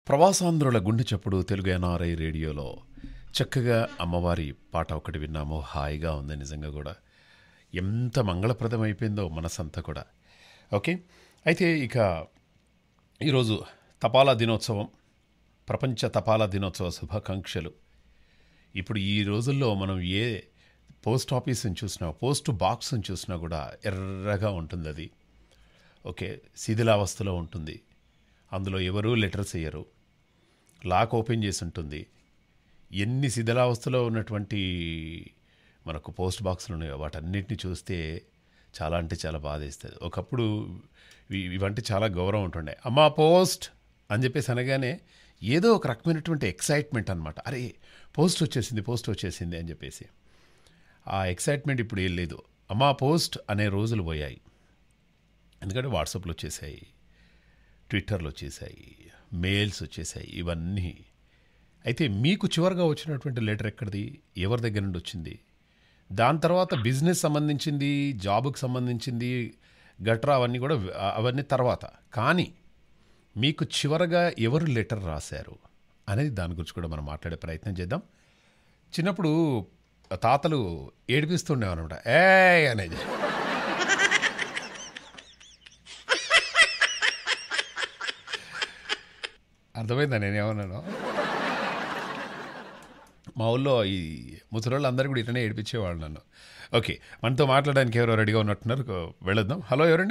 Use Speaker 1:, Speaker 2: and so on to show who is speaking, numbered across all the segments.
Speaker 1: ప్రవాసాంధ్రుల గుండె చప్పుడు తెలుగు ఎన్ఆర్ఐ రేడియోలో చక్కగా అమ్మవారి పాట ఒకటి విన్నాము హాయిగా ఉంది నిజంగా కూడా ఎంత మంగళప్రదం అయిపోయిందో మనసంతా కూడా ఓకే అయితే ఇక ఈరోజు తపాలా దినోత్సవం ప్రపంచ తపాలా దినోత్సవ శుభాకాంక్షలు ఇప్పుడు ఈ రోజుల్లో మనం ఏ పోస్ట్ ఆఫీస్ని చూసినా పోస్ట్ బాక్స్ని చూసినా కూడా ఎర్రగా ఉంటుంది అది ఓకే శిథిలావస్థలో ఉంటుంది అందులో ఎవరూ లెటర్స్ వేయరు లాక్ ఓపెన్ చేసి ఉంటుంది ఎన్ని శిథిలావస్థలో ఉన్నటువంటి మనకు పోస్ట్ బాక్సులు ఉన్నాయో వాటన్నిటిని చూస్తే చాలా అంటే చాలా బాధేస్తుంది ఒకప్పుడు ఇవి- ఇవంటే చాలా గౌరవం ఉంటుండే అమ్మా పోస్ట్ అని చెప్పేసి అనగానే ఏదో ఒక రకమైనటువంటి ఎక్సైట్మెంట్ అనమాట అరే పోస్ట్ వచ్చేసింది పోస్ట్ వచ్చేసింది అని చెప్పేసి ఆ ఎక్సైట్మెంట్ ఇప్పుడు ఏం లేదు అమ్మా పోస్ట్ అనే రోజులు పోయాయి ఎందుకంటే వాట్సాప్లో వచ్చేసాయి ట్విట్టర్లో వచ్చేసాయి మెయిల్స్ వచ్చేసాయి ఇవన్నీ అయితే మీకు చివరిగా వచ్చినటువంటి లెటర్ ఎక్కడిది ఎవరి దగ్గర నుండి వచ్చింది దాని తర్వాత బిజినెస్ సంబంధించింది జాబ్కి సంబంధించింది గట్రా అవన్నీ కూడా వ- అవన్నీ తర్వాత కానీ మీకు చివరగా ఎవరు లెటర్ రాశారు అనేది దాని గురించి కూడా మనం మాట్లాడే ప్రయత్నం చేద్దాం చిన్నప్పుడు తాతలు ఏడిపిస్తుండేవన్నమాట ఏ అనేది అర్థమైందా నేనేమన్నాను మా ఊళ్ళో ఈ ముసలోళ్ళు అందరూ కూడా ఇట్లనే ఏడిపించేవాళ్ళు నన్ను ఓకే మనతో మాట్లాడడానికి ఎవరో రెడీగా ఉన్నట్టున్నారు కో- వెళ్ళొద్దాం హలో ఎవరండి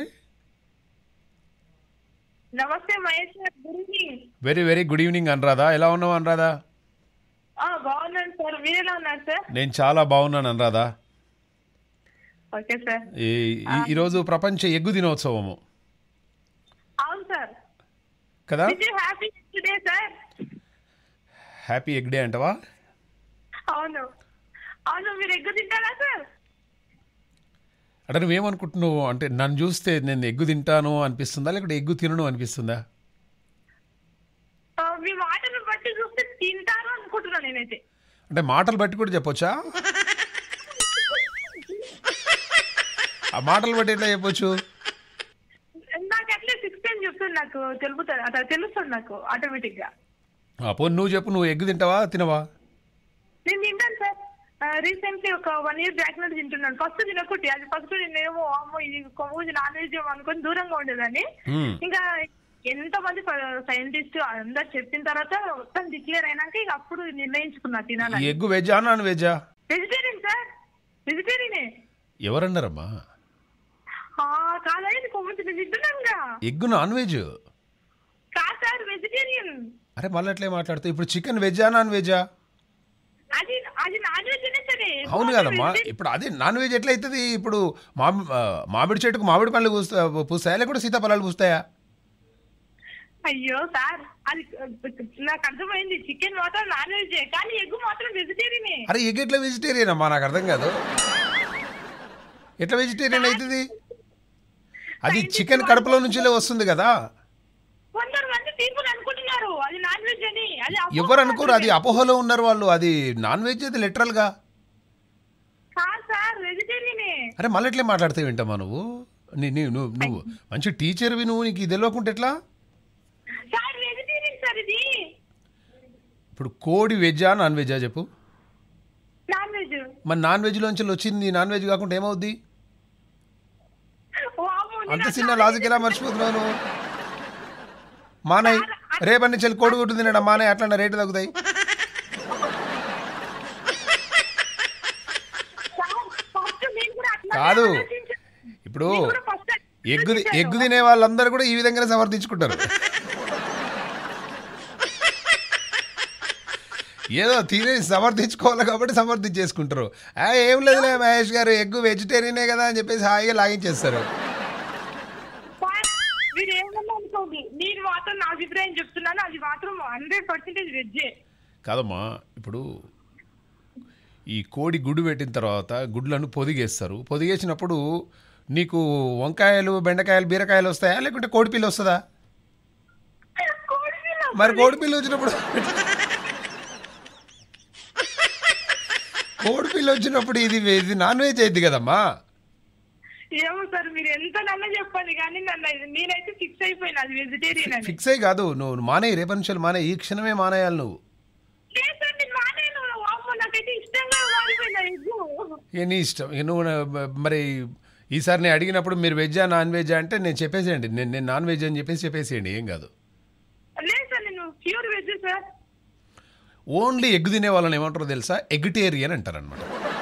Speaker 2: నమస్తే Mahesh garu good evening
Speaker 1: very very good evening Anuradha ఎలా ఉన్నావు అనురాధా
Speaker 2: ఆ, బాగున్నాను సార్ మీరు ఎలా ఉన్నారు సార్
Speaker 1: నేను చాలా బాగున్నాను అనురాధా
Speaker 2: ఓకే సార్
Speaker 1: ఈ ఈ- ఈరోజు ప్రపంచ ఎగ్గు దినోత్సవము
Speaker 2: అవును సార్
Speaker 1: కదా
Speaker 2: wish happy today sir
Speaker 1: happy egg day అంటవా
Speaker 2: అవును అవును మీరు ఎగ్గు తింటారా సార్
Speaker 1: అంటే నువ్వేమనుకుంటున్నావు అంటే నన్ను చూస్తే నేను ఎగ్గు తింటాను అనిపిస్తుందా లేకపోతే ఎగ్గు తినను అనిపిస్తుందా
Speaker 2: ఆ, మీ మాటను బట్టి చూస్తే తింటారు అనుకుంటున్నాను నేనైతే
Speaker 1: అంటే మాటలు బట్టి కూడా చెప్పొచ్చా ఆ మాటలు బట్టి ఎట్లా చెప్పొచ్చు
Speaker 2: నాకు అట్లే సిక్స్ టైం చెప్తుంది నాకు తెలుపుతుంది అట్లా తెలుస్తుంది నాకు ఆటోమేటిక్ గా
Speaker 1: ఆ, పోనీ నువ్వు చెప్పు నువ్వు ఎగ్గు తింటావా తినవా
Speaker 2: నేను తింటాను సార్ రీసెంట్లీ ఒక వన్ ఇయర్ బ్యాక్ నుండి తింటున్నాను ఫస్ట్ తినకుట్టి అది ఫస్ట్ నేనేమో అమ్మో ఇది కొమ్ము నాన్ వెజ్ అనుకొని దూరంగా ఉండేదాన్ని
Speaker 1: హ్మ్.
Speaker 2: ఇంకా ఎంత మంది సైంటిస్ట్ అందరు చెప్పిన తర్వాత మొత్తం డిక్లేర్ అయినాక ఇక అప్పుడు నిర్ణయించుకున్నా
Speaker 1: ఈ
Speaker 2: తినాలని
Speaker 1: ఎగ్గు వెజ్జా నాన్ వెజ్జా
Speaker 2: వెజిటేరియన్ సార్ వెజిటేరియనే
Speaker 1: ఎవరన్నారమ్మా
Speaker 2: కాదా ఇది కొమ్ము తిని తింటున్నానుగా
Speaker 1: ఎగ్గు నాన్ వెజ్
Speaker 2: కాదు సార్ వెజిటేరియన్
Speaker 1: అరే మళ్ళీ అట్లే మాట్లాడుతావు ఇప్పుడు చికెన్ వెజ్జా నాన్ వెజ్జా
Speaker 2: అది అది నాన్ వెజ్ అనే సరే
Speaker 1: అవును కదమ్మా ఇప్పుడు అదే నాన్ వెజ్ ఎట్లా అవుతుంది ఇప్పుడు మామి ఆ, మామిడి చెట్టుకు మామిడి పళ్ళు పూస్తా పూస్తాయా లేకుంటే సీతాఫలాలు పూస్తాయా
Speaker 2: అయ్యో సార్ అది నాకు అర్థమైంది చికెన్ మాత్రం నాన్ వెజ్ కానీ ఎగ్ మాత్రం వెజిటేరియనే
Speaker 1: అరే ఎగ్ ఎట్లా వెజిటేరియన్ అమ్మా నాకు అర్థం కాదు ఎట్లా వెజిటేరియన్ అవుతుంది అది చికెన్ కడుపులో నుంచిలే వస్తుంది కదా
Speaker 2: కొందరు మంది పీపుల్ అనుకుంటున్నారు అది నాన్ వెజ్ అని అది అపోహ
Speaker 1: ఎవరు అనుకోరు అది అపోహలో ఉన్నారు వాళ్ళు అది నాన్ వెజ్ అది లిటరల్గా
Speaker 2: కాదు సార్ వెజిటేరియనే
Speaker 1: అరే మళ్ళీ ఎట్లే మాట్లాడితే వింటామా నువ్వు నీ నీ- నువ్వు నువ్వు మంచి టీచర్వి నువ్వు నీకు ఇది తెలియకుంటే ఎట్లా
Speaker 2: సార్ వెజిటేరియన్ సార్ ఇది
Speaker 1: ఇప్పుడు కోడి వెజ్జా నాన్ వెజ్జా చెప్పు
Speaker 2: నాన్ వెజ్
Speaker 1: మరి నాన్ వెజ్లోంచి వచ్చింది నాన్ వెజ్ కాకుండా ఏమవుద్ది
Speaker 2: వామ్మో, నేను
Speaker 1: అంత
Speaker 2: అట్లా
Speaker 1: చిన్న లాజిక్ ఎలా మర్చిపోతున్నావు నువ్వు మానయ్ రేపటి నుంచి వెళ్ళి కోడి గుడ్డు తినడం మానయ్ అట్లా రేటు తగ్గుతాయి
Speaker 2: సార్, first నేను కూడా అట్లా
Speaker 1: కాదు.
Speaker 2: ఆలోచించాను.
Speaker 1: ఇప్పుడు
Speaker 2: నేను కూడా first అట్లా
Speaker 1: ఎగ్గు
Speaker 2: ఆలోచించాను.
Speaker 1: ఎగ్గు తినే వాళ్ళందరూ కూడా ఈ విధంగానే సమర్థించుకుంటారు ఏదో తినే సమర్థించుకోవాలి కాబట్టి సమర్థించేసుకుంటారు ఆ, ఏం లేదులే మహేష్ గారు ఎగ్గు వెజిటేరియనే కదా అని చెప్పేసి హాయిగా లాగించేస్తారు
Speaker 2: సార్, మీరు ఏమన్నా అనుకోండి నేను మాత్రం నా అభిప్రాయం చెప్తున్నాను అది మాత్రం హండ్రెడ్ పర్సెంటేజ్ వెజ్జే
Speaker 1: కాదమ్మా ఇప్పుడు ఈ కోడి గుడ్డు పెట్టిన తర్వాత గుడ్లను పొదిగేస్తారు పొదిగేసినప్పుడు నీకు వంకాయలు బెండకాయలు బీరకాయలు వస్తాయా లేకుంటే కోడిపిల్ల వస్తుందా
Speaker 2: కోడి పిల్ల.
Speaker 1: మరి కోడిపిల్ల వచ్చినప్పుడు కోడిపిల్ల వచ్చినప్పుడు ఇది ఇది నాన్ వెజ్ అయింది కదమ్మా
Speaker 2: ఏమో సార్ మీరు ఎంత నన్ను చెప్పండి కానీ నన్ను నేనైతే ఫిక్స్ అయిపోయినా అది వెజిటేరియన్ అని
Speaker 1: ఫిక్స్ అయ్యి కాదు నువ్వు మానే రేపటి నుంచి మానే ఈ క్షణమే మానేయాలి నువ్వు
Speaker 2: లేదు సార్ నేను మానేను అమ్మో నాకైతే ఇష్టంగా మారిపోయినా ఎగ్గు
Speaker 1: ఇక నీ ఇష్టం ఇక నువ్వు నా- మరి ఈసారి నేను అడిగినప్పుడు మీరు వెజ్జా నాన్ వెజ్జా అంటే నేను చెప్పేసేయండి నేను నేను నాన్ వెజ్ అని చెప్పేసి చెప్పేసేయండి ఏం కాదు
Speaker 2: లేదు సార్ నేను pure veg sir
Speaker 1: only egg తినే వాళ్ళని ఏమంటారో తెలుసా ఎగ్టేరియన్ అంటారు అనమాట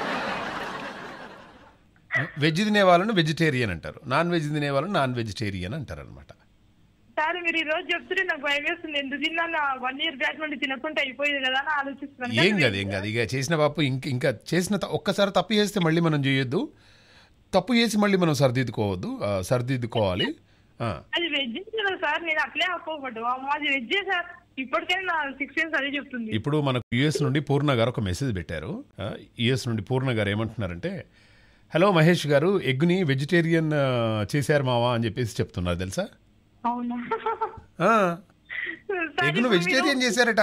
Speaker 1: వెజ్ తినే వాళ్ళని వెజిటేరియన్ అంటారు నాన్ వెజ్ తినే వాళ్ళని నాన్ వెజిటేరియన్ అంటారు అనమాట
Speaker 2: సార్ మీరు ఈ రోజు చెప్తుంటే నాకు భయం వేస్తుంది ఎందుకు తిన్నా వన్ ఇయర్ బ్యాక్ నుండి తినకుండా అయిపోయింది కదా అని ఆలోచిస్తున్నాను
Speaker 1: ఏం కాదు ఏం కాదు ఇక చేసిన పాపు ఇంక ఇంకా చేసిన త- ఒక్కసారి తప్పు చేస్తే మళ్ళీ మనం చేయొద్దు తప్పు చేసి మళ్ళీ మనం సరిదిద్దుకోవద్దు ఆ, సరిదిద్దుకోవాలి ఆ,
Speaker 2: అది వెజ్ కదా సార్ నేను అట్లే అపోవద్దు అమ్మ అది వెజ్ సార్ ఇప్పటికైనా నా సిక్స్ ఇయర్స్ అదే చెప్తుంది
Speaker 1: ఇప్పుడు మనకు యుఎస్ నుండి పూర్ణ గారు ఒక మెసేజ్ పెట్టారు యుఎస్ నుండి పూర్ణ గారు ఏమంటున్నారంటే హలో మహేష్ గారు ఎగ్ని వెజిటేరియన్ ఆ, చేశారు మావా అని చెప్పేసి చెప్తున్నారు తెలుసా
Speaker 2: అవునా
Speaker 1: ఆ,
Speaker 2: సార్,
Speaker 1: ఎగ్ను
Speaker 2: ఇప్పుడు
Speaker 1: వెజిటేరియన్ చేశారట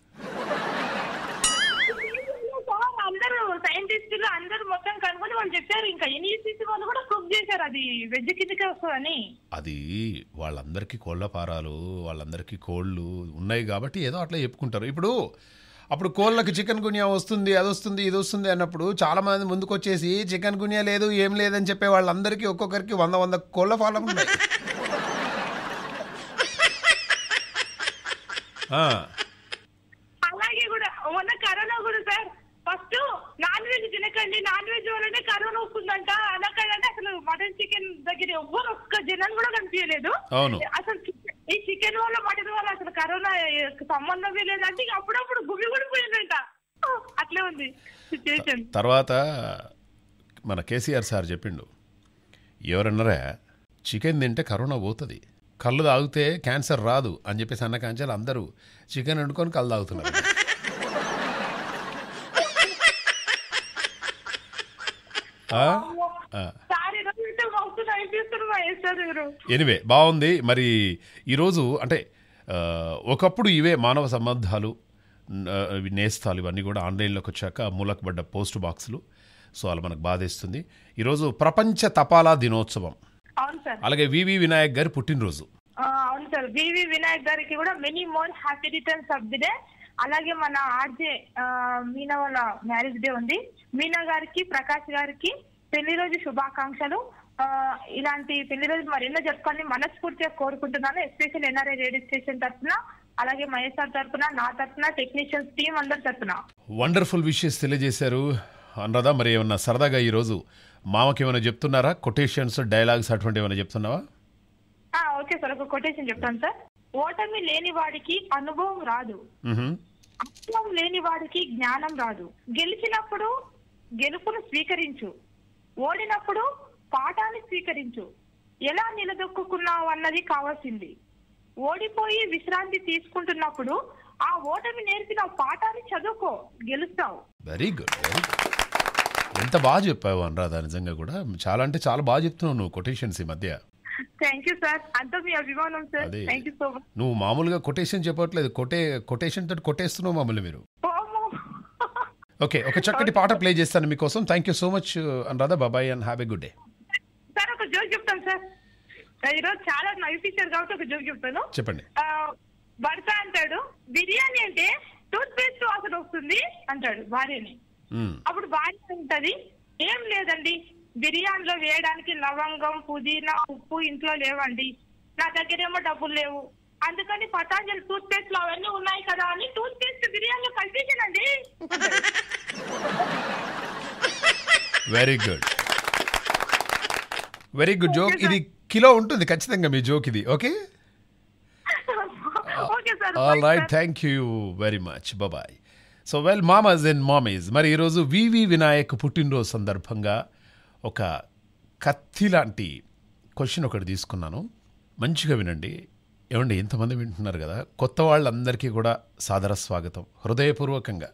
Speaker 2: మీరు- సార్, అందరూ సైంటిస్టులు అందరూ మొత్తం కనుగొని వాళ్ళు చెప్పారు ఇంకా యూనివర్సిటీ వాళ్ళు కూడా ప్రూవ్ చేశారు అది వెజ్ కిందకే వస్తుందని
Speaker 1: అది వాళ్ళందరికీ కోళ్ళ పారాలు వాళ్ళందరికీ కోళ్ళు ఉన్నాయి కాబట్టి ఏదో అట్లా చెప్పుకుంటారు ఇప్పుడు అప్పుడు కోళ్ళకి చికెన్ గునియా వస్తుంది అది వస్తుంది ఇది వస్తుంది అన్నప్పుడు చాలా మంది ముందుకు వచ్చేసి చికెన్ గునియా లేదు ఏం లేదని చెప్పే వాళ్ళందరికీ ఒక్కొక్కరికి వంద వంద కోళ్ళ ఫాలం ఉన్నాయి ఆ,
Speaker 2: అలాగే కూడా మొన్న కరోనా కూడా సార్ ఫస్ట్ నాన్ వెజ్ తినకండి నాన్ వెజ్ వల్లనే కరోనా వస్తుందంట అనకండి అసలు మటన్ చికెన్ దగ్గర ఎవ్వరు ఒక్క జనం కూడా కనిపించలేదు
Speaker 1: అవును
Speaker 2: అసలు చికెన్- ఈ చికెన్ వల్ల మటన్ వల్ల అసలు కరోనా సంబంధమే లేదంటే ఇక అప్పుడప్పుడు గుమి కూడా పోయిందంట అట్లే ఉంది సిచ్యువేషన్
Speaker 1: తర్వాత మన కేసీఆర్ సార్ చెప్పిండు ఎవరన్నారా చికెన్ తింటే కరోనా పోతుంది కళ్ళు తాగితే క్యాన్సర్ రాదు అని చెప్పేసి అన్న కాంచాలు అందరూ చికెన్ వండుకొని కళ్ళు తాగుతున్నారు ఆ? ఆ.
Speaker 2: సార్ ఈరోజు ఇంటే మస్తు అనిపిస్తున్నారు సార్ మీరు
Speaker 1: ఎనివే బాగుంది మరి ఈరోజు అంటే ఆ, ఒకప్పుడు ఇవే మానవ సంబంధాలు ఆ, ఇవి నేస్తాలు ఇవన్నీ కూడా ఆన్లైన్లోకి వచ్చాక మూలకబడ్డ పోస్ట్ బాక్సులు సో అలా మనకు బాధేస్తుంది ఈరోజు ప్రపంచ తపాలా దినోత్సవం
Speaker 2: అవును సార్
Speaker 1: అలాగే వివి వినాయక్ గారి పుట్టినరోజు
Speaker 2: ఆ, అవును సార్ వివి వినాయక్ గారికి కూడా many more happy returns of the day అలాగే మన ఆర్జే ఆ, మీనా వాళ్ళ మ్యారేజ్ డే ఉంది మీనా గారికి ప్రకాష్ గారికి పెళ్లి రోజు శుభాకాంక్షలు ఆ, ఇలాంటి పెళ్లి రోజు మరెన్నో జరుపుకోవాలని మనస్ఫూర్తిగా కోరుకుంటున్నాను ఎస్పెషల్ ఎన్ఆర్ఐ రేడియో స్టేషన్ తరఫున అలాగే మహేష్ సార్ తరఫున నా తరఫున టెక్నీషియన్స్ టీం అందరి తరఫున
Speaker 1: వండర్ఫుల్ విషయస్ తెలియజేశారు అనురాధా మరి ఏమన్నా సరదాగా ఈరోజు మామకి ఏమైనా చెప్తున్నారా కొటేషన్స్ డైలాగ్స్ అటువంటి ఏమైనా చెప్తున్నావా
Speaker 2: ఆ, ఓకే సార్ ఒక కొటేషన్ చెప్తాను సార్ ఓటమి లేని వాడికి అనుభవం రాదు
Speaker 1: మ్హూ.
Speaker 2: అర్థం లేని వాడికి జ్ఞానం రాదు గెలిచినప్పుడు గెలుపును స్వీకరించు ఓడినప్పుడు పాఠాన్ని స్వీకరించు ఎలా నిలదొక్కున్నావు అన్నది కావాల్సింది ఓడిపోయి విశ్రాంతి తీసుకుంటున్నప్పుడు ఆ ఓటమి నేర్పిన పాఠాన్ని చదువుకో గెలుస్తావు
Speaker 1: వెరీ గుడ్ వెరీ గుడ్ ఎంత బాగా చెప్పావు అనురాధ నిజంగా కూడా చాలా అంటే చాలా బాగా చెప్తున్నావు నువ్వు కొటేషన్స్ ఈ మధ్య
Speaker 2: థ్యాంక్ యూ సార్ అంతా మీ అభిమానం సార్
Speaker 1: అదే.
Speaker 2: థ్యాంక్ యూ సో మచ్
Speaker 1: నువ్వు మామూలుగా కొటేషన్ చెప్పట్లేదు కొటే కొటేషన్ తోటి కొట్టేస్తున్నావు మమ్మల్ని మీరు ఓకే ఒక చక్కటి పాట ప్లే చేస్తాను మీకోసం thank you so much Anuradha బాబాయ్ and have a good day
Speaker 2: sir ఒక జోక్ చెప్తాను సార్ ఈరోజు చాలా నవ్విపించారు కాబట్టి ఒక జోక్ చెప్తాను
Speaker 1: చెప్పండి
Speaker 2: ఆ, భర్త అంటాడు బిర్యానీ అంటే టూత్ పేస్ట్ వాసన వస్తుంది అంటాడు భార్యని
Speaker 1: మ్మ్.
Speaker 2: అప్పుడు భార్య ఉంటది ఏం లేదండి బిర్యానీలో వేయడానికి లవంగం పుదీనా ఉప్పు ఇంట్లో లేవండి నా దగ్గర ఏమో డబ్బులు లేవు అందుకని పతాంజలి టూత్ పేస్ట్ లో అవన్నీ ఉన్నాయి కదా అని టూత్ పేస్ట్ బిర్యానీలో కలిపించానండి
Speaker 1: very good very good joke ఇది కిలో ఉంటుంది ఖచ్చితంగా మీ జోక్ ఇది okay
Speaker 2: okay sir
Speaker 1: all right thank you very much bye so well మామాజ్ అండ్ మామీస్ మరి ఈరోజు వివి వినాయక్ పుట్టినరోజు సందర్భంగా ఒక కత్తి లాంటి క్వశ్చన్ ఒకటి తీసుకున్నాను మంచిగా వినండి ఏమండి ఎంతమంది వింటున్నారు కదా కొత్త వాళ్ళందరికీ కూడా సాదర స్వాగతం హృదయపూర్వకంగా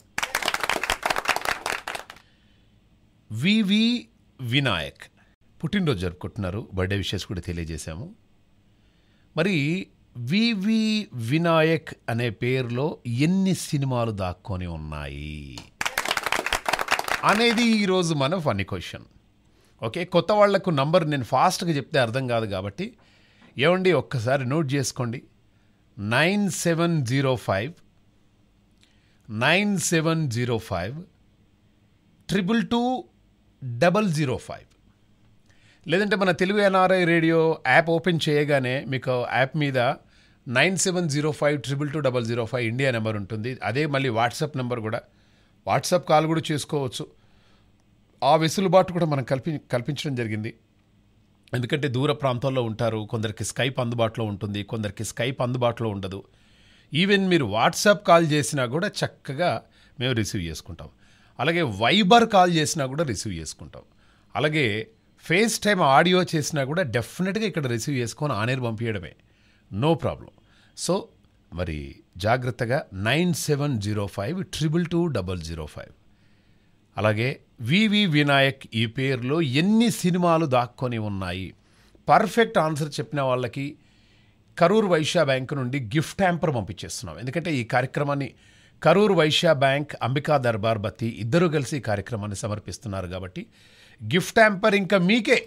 Speaker 1: వివి వినాయక్ పుట్టినరోజు జరుపుకుంటున్నారు బర్త్డే విషయస్ కూడా తెలియజేశాము మరి వివి వినాయక్ అనే పేరులో ఎన్ని సినిమాలు దాక్కొని ఉన్నాయి అనేది ఈరోజు మన ఫన్నీ క్వశ్చన్ ఓకే కొత్త వాళ్లకు నంబర్ నేను ఫాస్ట్గా చెప్తే అర్థం కాదు కాబట్టి ఏమండి ఒక్కసారి నోట్ చేసుకోండి nine seven zero five nine seven zero five triple two double zero five లేదంటే మన Telugu NRI radio app open చేయగానే మీకు యాప్ మీద nine seven zero five triple two double zero five India number ఉంటుంది అదే మళ్ళీ వాట్సాప్ నెంబర్ కూడా WhatsApp call కూడా చేసుకోవచ్చు ఆ వెసులుబాటు కూడా మనం కల్పి కల్పించడం జరిగింది ఎందుకంటే దూర ప్రాంతాల్లో ఉంటారు కొందరికి స్కైప్ అందుబాటులో ఉంటుంది కొందరికి స్కైప్ అందుబాటులో ఉండదు ఈవెన్ మీరు వాట్సాప్ కాల్ చేసినా కూడా చక్కగా మేము రిసీవ్ చేసుకుంటాం అలాగే వైబర్ కాల్ చేసినా కూడా రిసీవ్ చేసుకుంటాం అలాగే ఫేస్ టైం ఆడియో చేసినా కూడా డెఫినెట్గా ఇక్కడ రిసీవ్ చేసుకొని ఆనేరు పంపించడమే నో ప్రాబ్లం సో మరి జాగ్రత్తగా nine seven zero five triple two double zero five అలాగే వివి వినాయక్ ఈ పేరులో ఎన్ని సినిమాలు దాక్కొని ఉన్నాయి పర్ఫెక్ట్ ఆన్సర్ చెప్పిన వాళ్ళకి కరూర్ వైశ్య బ్యాంక్ నుండి గిఫ్ట్ హ్యాంపర్ పంపించేస్తున్నాం ఎందుకంటే ఈ కార్యక్రమాన్ని కరూర్ వైశ్య బ్యాంక్ అంబికా దర్బార్ బత్తి ఇద్దరు కలిసి ఈ కార్యక్రమాన్ని సమర్పిస్తున్నారు కాబట్టి గిఫ్ట్ హ్యాంపర్ ఇంకా మీకే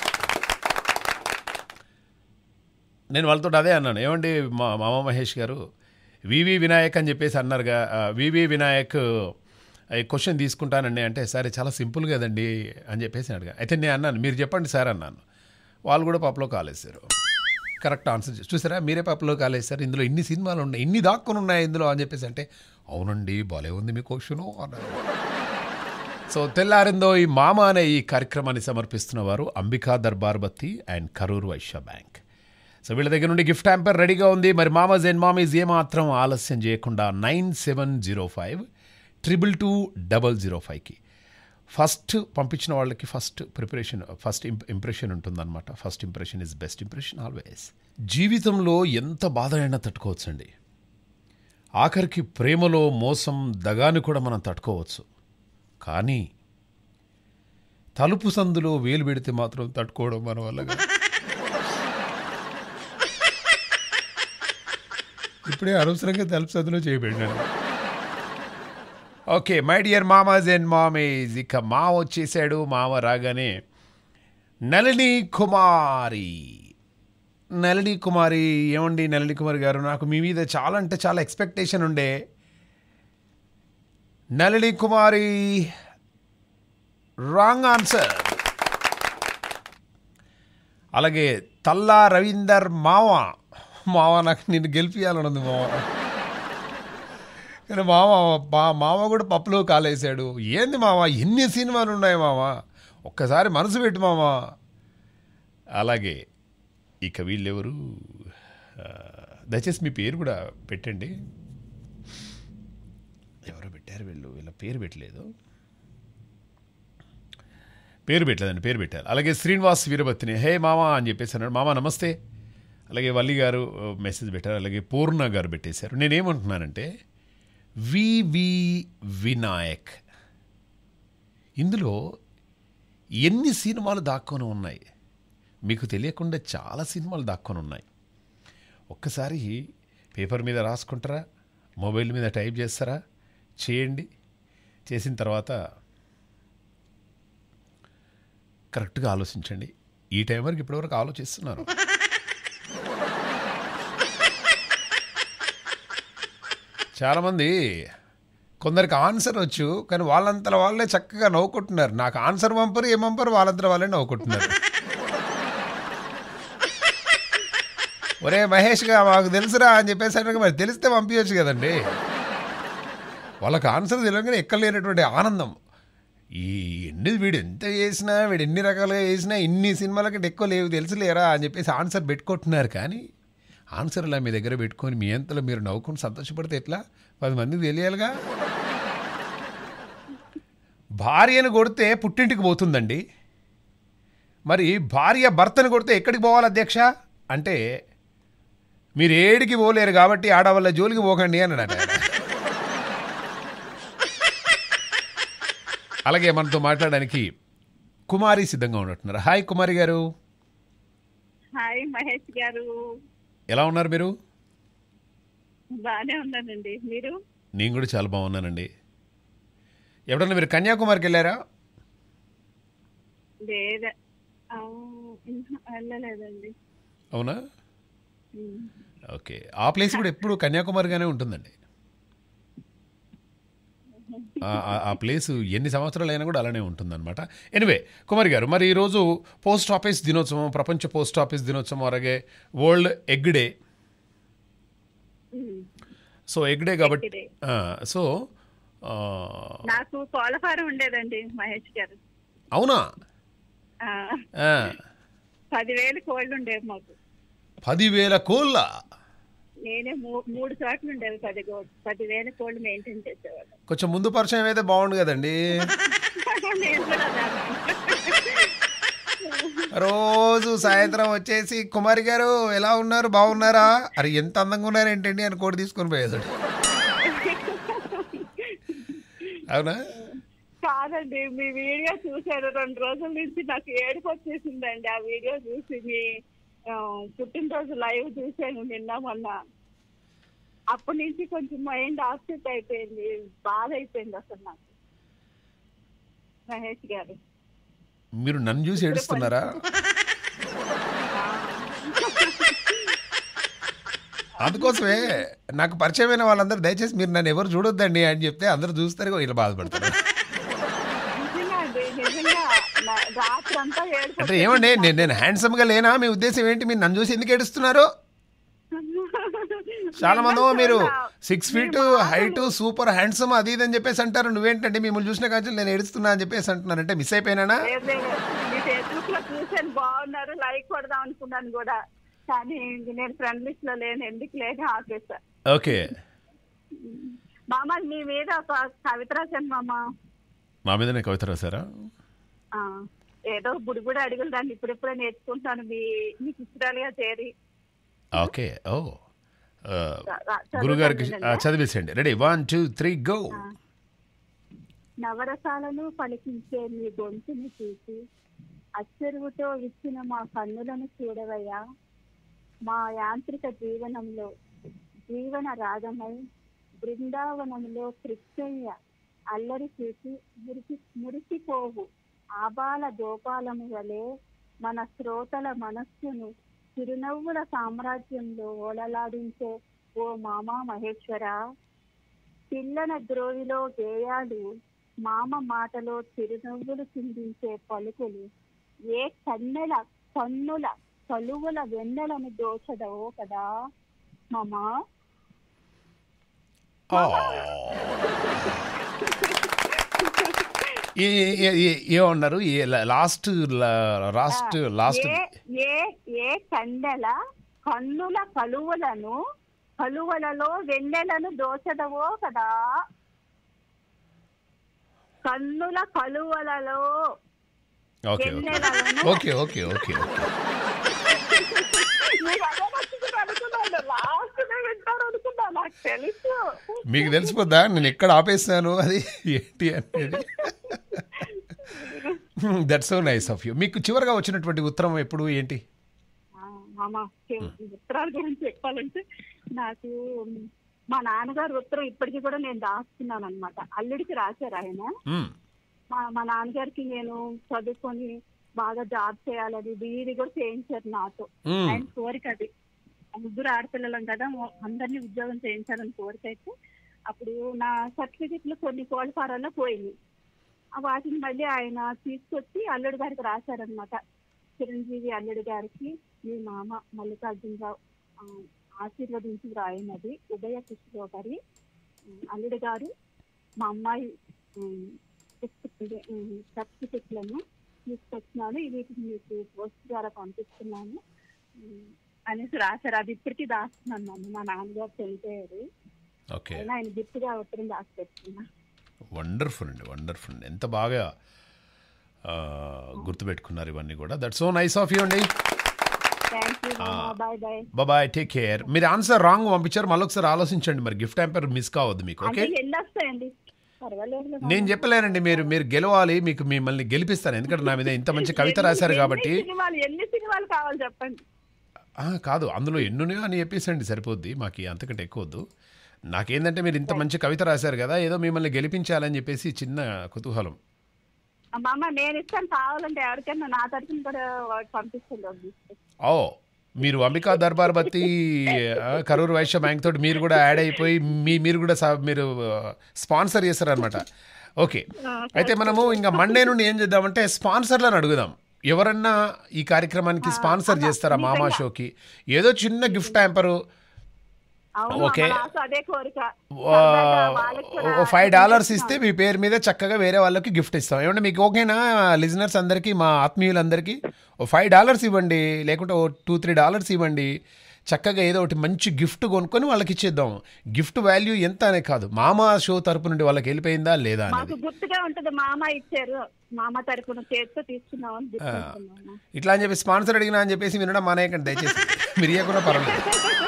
Speaker 1: నేను వాళ్ళతో అదే అన్నాను ఏమండి మా మామ మహేష్ గారు వివి వినాయక్ అని చెప్పేసి అన్నారుగా ఆ, వివి వినాయక్ ఈ క్వశ్చన్ తీసుకుంటానండి అంటే సరే చాలా సింపుల్ కదండి అని చెప్పేసి అడిగా అయితే నేను అన్నాను మీరు చెప్పండి సార్ అన్నాను వాళ్ళు కూడా పప్పులో కాలేశారు కరెక్ట్ ఆన్సర్ చేసి చూసారా మీరే పప్పులో కాలేశారు ఇందులో ఇన్ని సినిమాలు ఉన్నాయి ఇన్ని దాక్కుని ఉన్నాయి ఇందులో అని చెప్పేసి అంటే అవునండి భలే ఉంది మీ క్వశ్చను అన్నారు సో తెల్లారిందో ఈ మామ అనే ఈ కార్యక్రమాన్ని సమర్పిస్తున్న వారు Ambika Darbar Batti and Karur Vysya bank so వీళ్ళ దగ్గర నుండి గిఫ్ట్ హ్యాంపర్ రెడీగా ఉంది మరి మామాజ్ అండ్ మామీజ్ ఏమాత్రం ఆలస్యం చేయకుండా nine seven zero five triple two double zero ఫైవ్కి ఫస్ట్ పంపించిన వాళ్ళకి ఫస్ట్ ప్రిపరేషన్ ఫస్ట్ ఇంప్రెషన్ ఉంటుందన్నమాట first impression is best impression always జీవితంలో ఎంత బాధ అయినా తట్టుకోవచ్చండి ఆఖరికి ప్రేమలో మోసం దగాని కూడా మనం తట్టుకోవచ్చు కానీ తలుపు సందులో వేలు పెడితే మాత్రం తట్టుకోవడం మన వల్ల కాదు. ఇప్పుడే అనవసరంగా తలుపు సందులో చేయబడినాను ఓకే మై డియర్ మామాజ్ అండ్ మామేజ్ ఇక మావ వచ్చేసాడు మావ రాగానే నళిని కుమారి నళిని కుమారి ఏమండి నళిని కుమారి గారు నాకు మీ మీద చాలా అంటే చాలా ఎక్స్పెక్టేషన్ ఉండే నళిని కుమారి రాంగ్ ఆన్సర్ అలాగే తల్లా రవీందర్ మావ మావ నాకు నిన్ను గెలిపియాలని ఉంది మావ కానీ మామ మా మామ కూడా పప్పులో కాలేశాడు ఏంది మామ ఎన్ని సినిమాలు ఉన్నాయి మామ ఒక్కసారి మనసు పెట్టు మామ అలాగే ఇక వీళ్ళెవరు ఆ, దయచేసి మీ పేరు కూడా పెట్టండి ఎవరో పెట్టారు వీళ్ళు వీళ్ళ పేరు పెట్టలేదు పేరు పెట్టలేదండి పేరు పెట్టారు అలాగే శ్రీనివాస్ వీరభత్తిని హే మామ అని చెప్పేసి అన్నాడు మామ నమస్తే అలాగే వల్లి గారు ఆ, మెసేజ్ పెట్టారు అలాగే పూర్ణ గారు పెట్టేశారు నేనేమంటున్నానంటే వివి వినాయక్ ఇందులో ఎన్ని సినిమాలు దాక్కొని ఉన్నాయి మీకు తెలియకుండా చాలా సినిమాలు దాక్కొని ఉన్నాయి ఒక్కసారి పేపర్ మీద రాసుకుంటారా మొబైల్ మీద టైప్ చేస్తారా చేయండి చేసిన తర్వాత కరెక్ట్గా ఆలోచించండి ఈ టైం వరకు ఇప్పటివరకు ఆలోచిస్తున్నారు చాలామంది కొందరికి ఆన్సర్ వచ్చు కానీ వాళ్ళంతలో వాళ్ళే చక్కగా నవ్వుకుంటున్నారు నాకు ఆన్సర్ పంపరు ఏం పంపరు వాళ్ళంతలో వాళ్ళే నవ్వుకుంటున్నారు ఒరే మహేష్గా మాకు తెలుసురా అని చెప్పేసి అంటే మరి తెలిస్తే పంపించచ్చు కదండి వాళ్ళకి ఆన్సర్ తెలియగానే ఎక్కలేనటువంటి ఆనందం ఈ ఎన్ని వీడు ఎంత చేసినా వీడు ఎన్ని రకాలుగా చేసినా ఇన్ని సినిమాల కంటే ఎక్కువ లేవు తెలుసులేరా అని చెప్పేసి ఆన్సర్ పెట్టుకుంటున్నారు కానీ ఆన్సర్ ఇలా మీ దగ్గర పెట్టుకొని మీ అంతలో మీరు నవ్వుకొని సంతోషపడితే ఎట్లా పది మందికి తెలియాలిగా భార్యను కొడితే పుట్టింటికి పోతుందండి మరి భార్య భర్తను కొడితే ఎక్కడికి పోవాలి అధ్యక్ష అంటే మీరు ఏడికి పోలేరు కాబట్టి ఆడవాళ్ళ జోలికి పోకండి అన్నాడు ఆయన. అలాగే మనతో మాట్లాడడానికి కుమారి సిద్ధంగా ఉన్నట్టున్నారు హాయ్ కుమారి గారు
Speaker 3: హాయ్ మహేష్ గారు
Speaker 1: ఎలా ఉన్నారు మీరు
Speaker 3: బాగానే ఉన్నానండి మీరు
Speaker 1: నేను కూడా చాలా బాగున్నానండి ఎప్పుడన్నా మీరు కన్యాకుమారికి వెళ్ళారా
Speaker 3: లేదా ఆ, ఇంకా వెళ్ళలేదండి
Speaker 1: అవునా
Speaker 3: ఉమ్.
Speaker 1: ఓకే ఆ ప్లేస్ కూడా ఎప్పుడు కన్యాకుమారిగానే ఉంటుందండి ఆ- ఆ- ఆ ప్లేస్ ఎన్ని సంవత్సరాలు అయినా కూడా అలానే ఉంటుందన్నమాట ఎనివే కుమారి గారు మరి ఈరోజు పోస్ట్ ఆఫీస్ దినోత్సవం ప్రపంచ పోస్ట్ ఆఫీస్ దినోత్సవం అలాగే world egg day
Speaker 3: um.
Speaker 1: So egg day కాబట్టి
Speaker 3: Egg day.
Speaker 1: ఆ, సో ఆ,
Speaker 3: నాకు కోళ్ళ ఫారం ఉండేదండి మహేష్ గారు
Speaker 1: అవునా
Speaker 3: ఆ,
Speaker 1: ఆ,
Speaker 3: పదివేలు కోళ్ళు ఉండేవి మాకు
Speaker 1: పదివేల కోళ్ళ
Speaker 3: నేనే మూ- మూడు చోట్ల ఉండేవి పది గో- పదివేల కోళ్ళు మెయింటైన్ చేసేవాళ్ళం
Speaker 1: కొంచెం ముందు పరిచయం అయితే బాగుండు కదండి
Speaker 3: నేను కూడా అన్నాను.
Speaker 1: రోజు సాయంత్రం వచ్చేసి కుమారి గారు ఎలా ఉన్నారు బాగున్నారా అరే ఎంత అందంగా ఉన్నారు ఏంటండి అని కోడి తీసుకొని పోయేది అవునా
Speaker 3: కాదండి మీ వీడియో చూశాను రెండు రోజుల నుంచి నాకు ఏడుపు వచ్చేసిందండి ఆ వీడియో చూసి మీ ఆ, పుట్టినరోజు లైవ్ చూశాను నిన్న మొన్న అప్పటి నుంచి కొంచెం మైండ్ ఆప్సెట్ అయిపోయింది బాధ అయిపోయింది అసలు నాకు మహేష్ గారు
Speaker 1: మీరు నన్ను చూసి ఏడుస్తున్నారా అందుకోసమే నాకు పరిచయమైన వాళ్ళందరూ దయచేసి మీరు నన్ను ఎవరు చూడొద్దండి అని చెప్తే అందరూ చూస్తారు ఇలా బాధపడతారు
Speaker 3: నిజంగా అండి నిజంగా నా- రాత్రంతా ఏడుపు
Speaker 1: అంటే ఏమండి నేను నేను హ్యాండ్సమ్గా లేనా మీ ఉద్దేశం ఏంటి మీరు నన్ను చూసి ఎందుకు ఏడుస్తున్నారు చాలా మంది మీరు six feet height super handsome అది ఇది అని చెప్పేసి అంటారు నువ్వేంటంటే మిమ్మల్ని చూసిన కాదు నేను ఏడుస్తున్నా అని చెప్పేసి అంటున్నారు అంటే మిస్ అయిపోయినానా
Speaker 3: లేదు, లేదు. మీ ఫేస్బుక్ లో చూసాను బాగున్నారు లైక్ కొడదాం అనుకున్నాను కూడా కానీ ఇంక నేను ఫ్రెండ్ లిస్ట్ లో లేను ఎందుకు లేని ఆపేసా
Speaker 1: ఓకే
Speaker 3: మామ మీ మీద ఒక కవిత రాశాను మామ
Speaker 1: మా మీదనే కవిత రాశారా
Speaker 3: ఆ, ఏదో బుడిబుడి అడుగులు దాన్ని ఇప్పుడిప్పుడే నేర్చుకుంటాను మీ మీ శిష్యురాలుగా చేరి
Speaker 1: ఓకే ఓ ఆ,
Speaker 3: రా- రా-
Speaker 1: గురుగారికి ఆ,
Speaker 3: చదువుతాను
Speaker 1: చదివేసేయండి ready one two three go
Speaker 3: నవరసాలను పలికించే మీ గొంతుని చూసి అచ్చెరువుతో ఇచ్చిన మా కన్నులను చూడవయ్యా మా యాంత్రిక జీవనంలో జీవన రాగమై బృందావనంలో కృష్ణయ్య అల్లరి చూసి మురిసి మురిసిపోవు ఆబాల గోపాలము వలె మన శ్రోతల మనస్సును చిరునవ్వుల సామ్రాజ్యంలో ఓలలాడించే ఓ మామా మహేశ్వర పిల్లన ద్రోవిలో గేయాలు మామ మాటలో చిరునవ్వులు చిందించే పలుకులు ఏ కన్నెల కన్నుల కలువుల వెన్నెలను దోచదవో కదా మామా
Speaker 1: ఏమన్నారు ఏ- లాస్ట్ లాస్ట్ లాస్ట్
Speaker 3: ఏ ఏ ఏ కన్నెల కన్నుల కలువలను కలువలలో వెన్నెలను దోచదవో కదా కన్నుల కలువలలో
Speaker 1: ఓకే
Speaker 3: వెన్నెలను
Speaker 1: ఓకే ఓకే ఓకే ఓకే
Speaker 3: మీరు అదే నచ్చుతుంది అనుకున్నాను లాస్ట్ వింటారు అనుకున్నా నాకు తెలుసు
Speaker 1: మీకు తెలిసిపోద్దా నేను ఎక్కడ ఆపేస్తాను అది ఏంటి అనేది that's so nice of you మీకు చివరిగా వచ్చినటువంటి ఉత్తరం ఎప్పుడు ఏంటి
Speaker 3: ఆ, మామ ఉత్తరాల గురించి చెప్పాలంటే నాకు మా నాన్నగారు ఉత్తరం ఇప్పటికీ కూడా నేను దాస్తున్నాను అనమాట అల్లుడికి రాశారు ఆయన
Speaker 1: మ్మ్.
Speaker 3: మా మా నాన్నగారికి నేను చదువుకొని బాగా జాబ్ చేయాలని బీఈడి కూడా చేయించారు నాతో
Speaker 1: మ్మ్.
Speaker 3: ఆయన కోరిక అది ముగ్గురు ఆడపిల్లలం కదా మొ- అందరినీ ఉద్యోగం చేయించాలని కోరిక అయితే అప్పుడు నా సర్టిఫికెట్లు కొన్ని కోళ్ళ ఫారాల్లో పోయింది ఆ వాటిని మళ్ళీ ఆయన తీసుకొచ్చి అల్లుడి గారికి రాశారనమాట చిరంజీవి అల్లుడి గారికి మీ మామ మల్లికార్జునరావు ఆ, ఆశీర్వదించి రాయినది ఉదయ కృష్ణరావు గారి ఉమ్, అల్లుడి గారు మా అమ్మాయి సర్టిఫికెట్లను తీసుకొచ్చినాను వీటిని మీకు పోస్ట్ ద్వారా పంపిస్తున్నాను ఉమ్, అనేసి రాశారు అది ఇప్పటికీ దాస్తున్నాను నన్ను మా నాన్నగారు చనిపోయారు
Speaker 1: ఓకే
Speaker 3: అయినా ఆయన గిఫ్ట్గా ఉత్తరం దాచి పెట్టుకున్నా
Speaker 1: వండర్ఫుల్ అండి వండర్ఫుల్ అండి ఎంత బాగా ఆ, గుర్తుపెట్టుకున్నారు ఇవన్నీ కూడా that's so nice of you అండి
Speaker 3: thank you bye bye
Speaker 1: bye take care మీరు ఆన్సర్ రాంగ్ పంపించారు మళ్ళీ ఒకసారి ఆలోచించండి మరి గిఫ్ట్ హ్యాంపర్ మిస్ కావద్దు మీకు
Speaker 3: అంటే
Speaker 1: ఓకే
Speaker 3: ఎన్ని వస్తాయండి పర్వాలేదు
Speaker 1: నేను చెప్పలేనండి మీరు మీరు గెలవాలి మీకు మిమ్మల్ని గెలిపిస్తాను ఎందుకంటే నా మీద ఇంత మంచి కవిత రాశారు
Speaker 3: ఎన్ని-
Speaker 1: కాబట్టి
Speaker 3: ఎన్ని సినిమాలు ఎన్ని సినిమాలు కావాలి చెప్పండి
Speaker 1: ఆ, కాదు అందులో ఎన్నున్నాయో అని చెప్పేసండి సరిపోద్ది మాకు అంతకంటే ఎక్కువ వద్దు నాకేందంటే మీరు ఇంత మంచి కవిత రాశారు కదా ఏదో మిమ్మల్ని గెలిపించాలని చెప్పేసి చిన్న కుతూహలం
Speaker 3: అమ్మ నేను ఇస్తాను కావాలంటే ఎవరికైనా నా తరఫున కూడా వాడు పంపిస్తుంది ఒక gift.
Speaker 1: ఓ మీరు అంబికా దర్బార్ బత్తి ఆ, కరూర్ వైశ్య బ్యాంక్ తోటి మీరు కూడా యాడ్ అయిపోయి మీ మీరు కూడా సా- మీరు స్పాన్సర్ చేస్తారనమాట ఓకే అయితే మనము ఇంకా మండే నుండి ఏం చేద్దామంటే స్పాన్సర్లను అడుగుదాం ఎవరన్నా ఈ కార్యక్రమానికి స్పాన్సర్ చేస్తారా మామా షోకి ఏదో చిన్న గిఫ్ట్ హ్యాంపరు
Speaker 3: అవును
Speaker 1: ఓకే.
Speaker 3: అమ్మ, నాకు అదే కోరిక సరదాగా వాళ్ళకి కూడా
Speaker 1: ఫైవ్ డాలర్స్ ఇస్తే మీ పేరు మీద చక్కగా వేరే వాళ్ళకి గిఫ్ట్ ఇస్తాం ఏమంటే మీకు ఓకేనా లిజనర్స్ అందరికీ మా ఆత్మీయులందరికీ ఓ ఫైవ్ డాలర్స్ ఇవ్వండి లేకుంటే ఓ టూ త్రీ డాలర్స్ ఇవ్వండి చక్కగా ఏదో ఒకటి మంచి గిఫ్ట్ కొనుక్కొని వాళ్ళకి ఇచ్చేద్దాం గిఫ్ట్ వాల్యూ ఎంత అనే కాదు మామా షో తరపు నుండి వాళ్ళకి వెళ్ళిపోయిందా లేదా అనేది
Speaker 3: మాకు గుర్తుగా ఉంటది మామ ఇచ్చారు మామ తరపున చేతితో తీసుకున్నామని గుర్తుంటున్నాము
Speaker 1: ఇట్లా అని చెప్పి స్పాన్సర్ అడిగినా అని చెప్పేసి వినడం మానేయకండి దయచేసి మీరు ఇవ్వకుండా పర్వాలేదు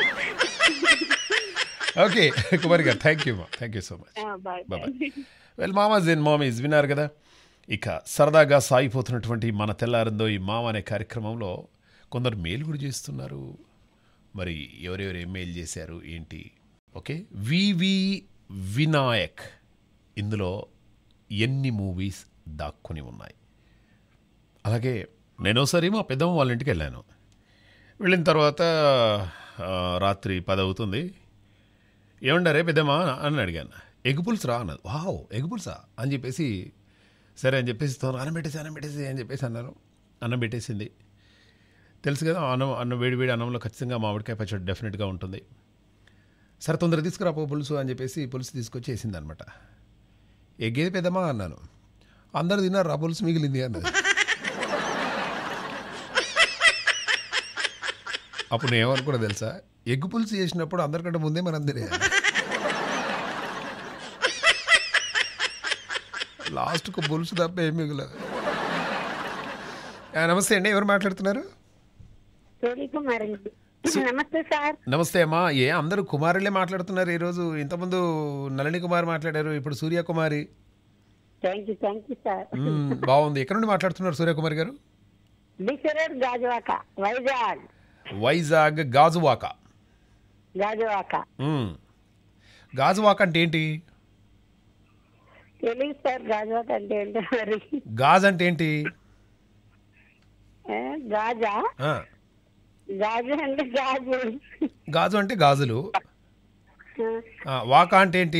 Speaker 1: ఓకే కుమార్ గారు థ్యాంక్ యూ మా thank you so much
Speaker 3: bye
Speaker 1: bye
Speaker 3: bye
Speaker 1: well మామాజ్ అండ్ మామీస్ విన్నారు కదా ఇక సరదాగా సాగిపోతున్నటువంటి మన తెల్లారిందో ఈ మామ అనే కార్యక్రమంలో కొందరు మెయిల్ కూడా చేస్తున్నారు మరి ఎవరెవరు ఏం మెయిల్ చేశారు ఏంటి ఓకే వివి వినాయక్ ఇందులో ఎన్ని మూవీస్ దాక్కుని ఉన్నాయి అలాగే నేను ఒకసారి మా పెద్దమ్మ వాళ్ళ ఇంటికి వెళ్ళాను వెళ్ళిన తర్వాత ఆ, రాత్రి పది అవుతుంది ఏమండారే పెద్దమ్మా అని అడిగాను ఎగ్ పులుసు రా అన్నది వావ్ ఎగ్ పులుసా అని చెప్పేసి సరే అని చెప్పేసి తను అన్నం పెట్టేసి అన్నం పెట్టేసి అని చెప్పేసి అన్నారు అన్నం పెట్టేసింది తెలుసు కదా అన్నం అన్నం వేడి వేడి అన్నంలో ఖచ్చితంగా మామిడికాయ పచ్చడి డెఫినెట్గా ఉంటుంది సరే తొందర తీసుకురా పో పులుసు అని చెప్పేసి పులుసు తీసుకొచ్చి వేసింది అనమాట ఎగ్గేది పెద్దమ్మా అన్నాను అందరు తిన్నారు ఆ పులుసు మిగిలింది అన్నది అప్పుడు నేను ఏమనుకున్నా తెలుసా ఎగ్గు పులుసు చేసినప్పుడు అందరికంటే ముందే మనం తినేయాలి లాస్ట్కు పులుసు తప్ప ఏం మిగలదు ఆ, నమస్తే అండి ఎవరు మాట్లాడుతున్నారు
Speaker 4: సూర్యకుమార్ నమస్తే సార్
Speaker 1: నమస్తే అమ్మా ఏ అందరూ కుమారులే మాట్లాడుతున్నారు ఈరోజు ఇంతకుముందు నళిని కుమార్ మాట్లాడారు ఇప్పుడు Suryakumari
Speaker 4: thank you thank you sir
Speaker 1: hmm, బాగుంది ఎక్కడ నుండి మాట్లాడుతున్నారు సూర్యకుమారి గారు
Speaker 4: బిసరేడ్ గాజువాక వైజాగ్
Speaker 1: వైజాగ్ గాజువాక
Speaker 4: గాజువాక
Speaker 1: మ్మ్. గాజువాక అంటే ఏంటి
Speaker 4: తెలియదు సార్ గాజువాక అంటే ఏంటో మరి
Speaker 1: గాజ్ అంటే ఏంటి
Speaker 4: ఏ, గాజా
Speaker 1: ఆ,
Speaker 4: గాజు అంటే గాజు
Speaker 1: గాజు అంటే గాజులు
Speaker 4: ఆ,
Speaker 1: ఆ, వాక అంటే ఏంటి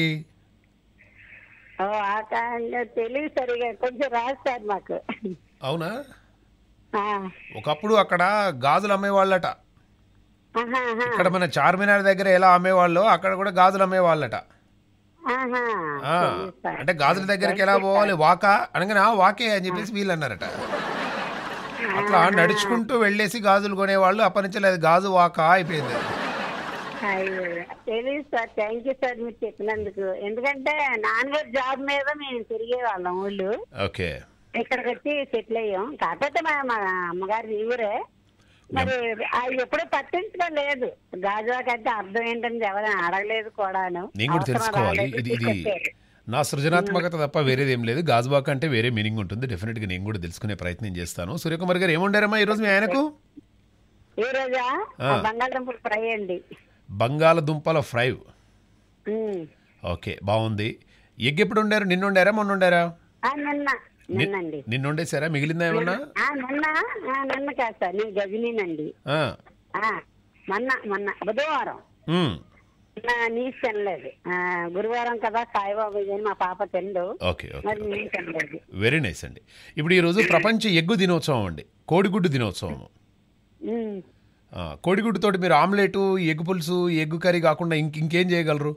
Speaker 4: ఓ ఆక అంటే తెలియదు సరిగా కొంచెం రాదు సార్ మాకు
Speaker 1: అవునా
Speaker 4: ఆ,
Speaker 1: ఒకప్పుడు అక్కడ గాజులు అమ్మేవాళ్ళట
Speaker 4: ఆహా, ఆహా,
Speaker 1: ఇక్కడ మన చార్మినార్ దగ్గర ఎలా అమ్మేవాళ్ళో అక్కడ కూడా గాజులు అమ్మేవాళ్ళట
Speaker 4: ఆహా,
Speaker 1: ఆ,
Speaker 4: తెలియదు సార్.
Speaker 1: అంటే గాజుల దగ్గరికి ఎలా పోవాలి వాక అనగానే "ఆ, వాకే అని చెప్పేసి వీళ్ళు అన్నారట అట్లా నడుచుకుంటూ వెళ్ళేసి గాజులు కొనేవాళ్ళు అప్పటి నుంచి లేదు గాజు వాక అయిపోయింది
Speaker 4: అయ్యో, తెలియదు సార్ థ్యాంక్ యూ సార్ మీరు చెప్పినందుకు ఎందుకంటే నాన్నగారి జాబ్ మీద మేము తిరిగే వాళ్ళం ఊళ్ళు
Speaker 1: ఓకే
Speaker 4: ఇక్కడికి వచ్చి సెటిల్ అయ్యాం కాకపోతే మా మా అమ్మగారి ఊరే మరి అది ఎప్పుడూ పట్టించడం లేదు గాజువాక అంటే అర్థం ఏంటని ఎవరైనా అడగలేదు కూడాను
Speaker 1: నేను కూడా
Speaker 4: అవసరం
Speaker 1: తెలుసుకోవాలి
Speaker 4: రాలేదు,
Speaker 1: ఇది ఇది
Speaker 4: తీసుకొచ్చారు.
Speaker 1: నా సృజనాత్మకత తప్ప వేరేది ఏం లేదు గాజువాక అంటే వేరే మీనింగ్ ఉంటుంది డెఫినెట్గా నేను కూడా తెలుసుకునే ప్రయత్నం చేస్తాను సూర్యకుమార్ గారు ఏముండారమ్మా ఈరోజు మీ ఆయనకు
Speaker 4: ఈ రోజా
Speaker 1: ఆ.
Speaker 4: బంగాళదుంపలు ఫ్రై అండి
Speaker 1: బంగాళదుంపల ఫ్రై
Speaker 4: ఉమ్.
Speaker 1: ఓకే బాగుంది ఎగ్ ఎప్పుడు ఉండారు నిన్న ఉండారా మొన్న ఉండారా
Speaker 4: ఆ, నిన్న నిన్నండి
Speaker 1: నిన్న వండేసారా మిగిలిందా ఏమన్నా
Speaker 4: ఆ, నిన్న ఆ, నిన్న కాదు సార్ నేను గజనీనండి
Speaker 1: ఆ,
Speaker 4: ఆ, మొన్న మొన్న బుధవారం
Speaker 1: ఉమ్,
Speaker 4: నా నీసు తినలేదు ఆ, గురువారం కదా సాయిబాబా ఇది అని మా పాప తిండు
Speaker 1: ఓకే ఓకే
Speaker 4: మరి నేను తినలేదు
Speaker 1: వెరీ నైస్ అండి ఇప్పుడు ఈరోజు ప్రపంచ ఎగ్గు దినోత్సవం అండి కోడిగుడ్డు దినోత్సవం
Speaker 4: ఉమ్.
Speaker 1: ఆ, కోడిగుడ్డుతోటి మీరు ఆమ్లెట్ ఎగ్ పులుసు ఎగ్ కర్రీ కాకుండా ఇంక ఇంకేం చేయగలరు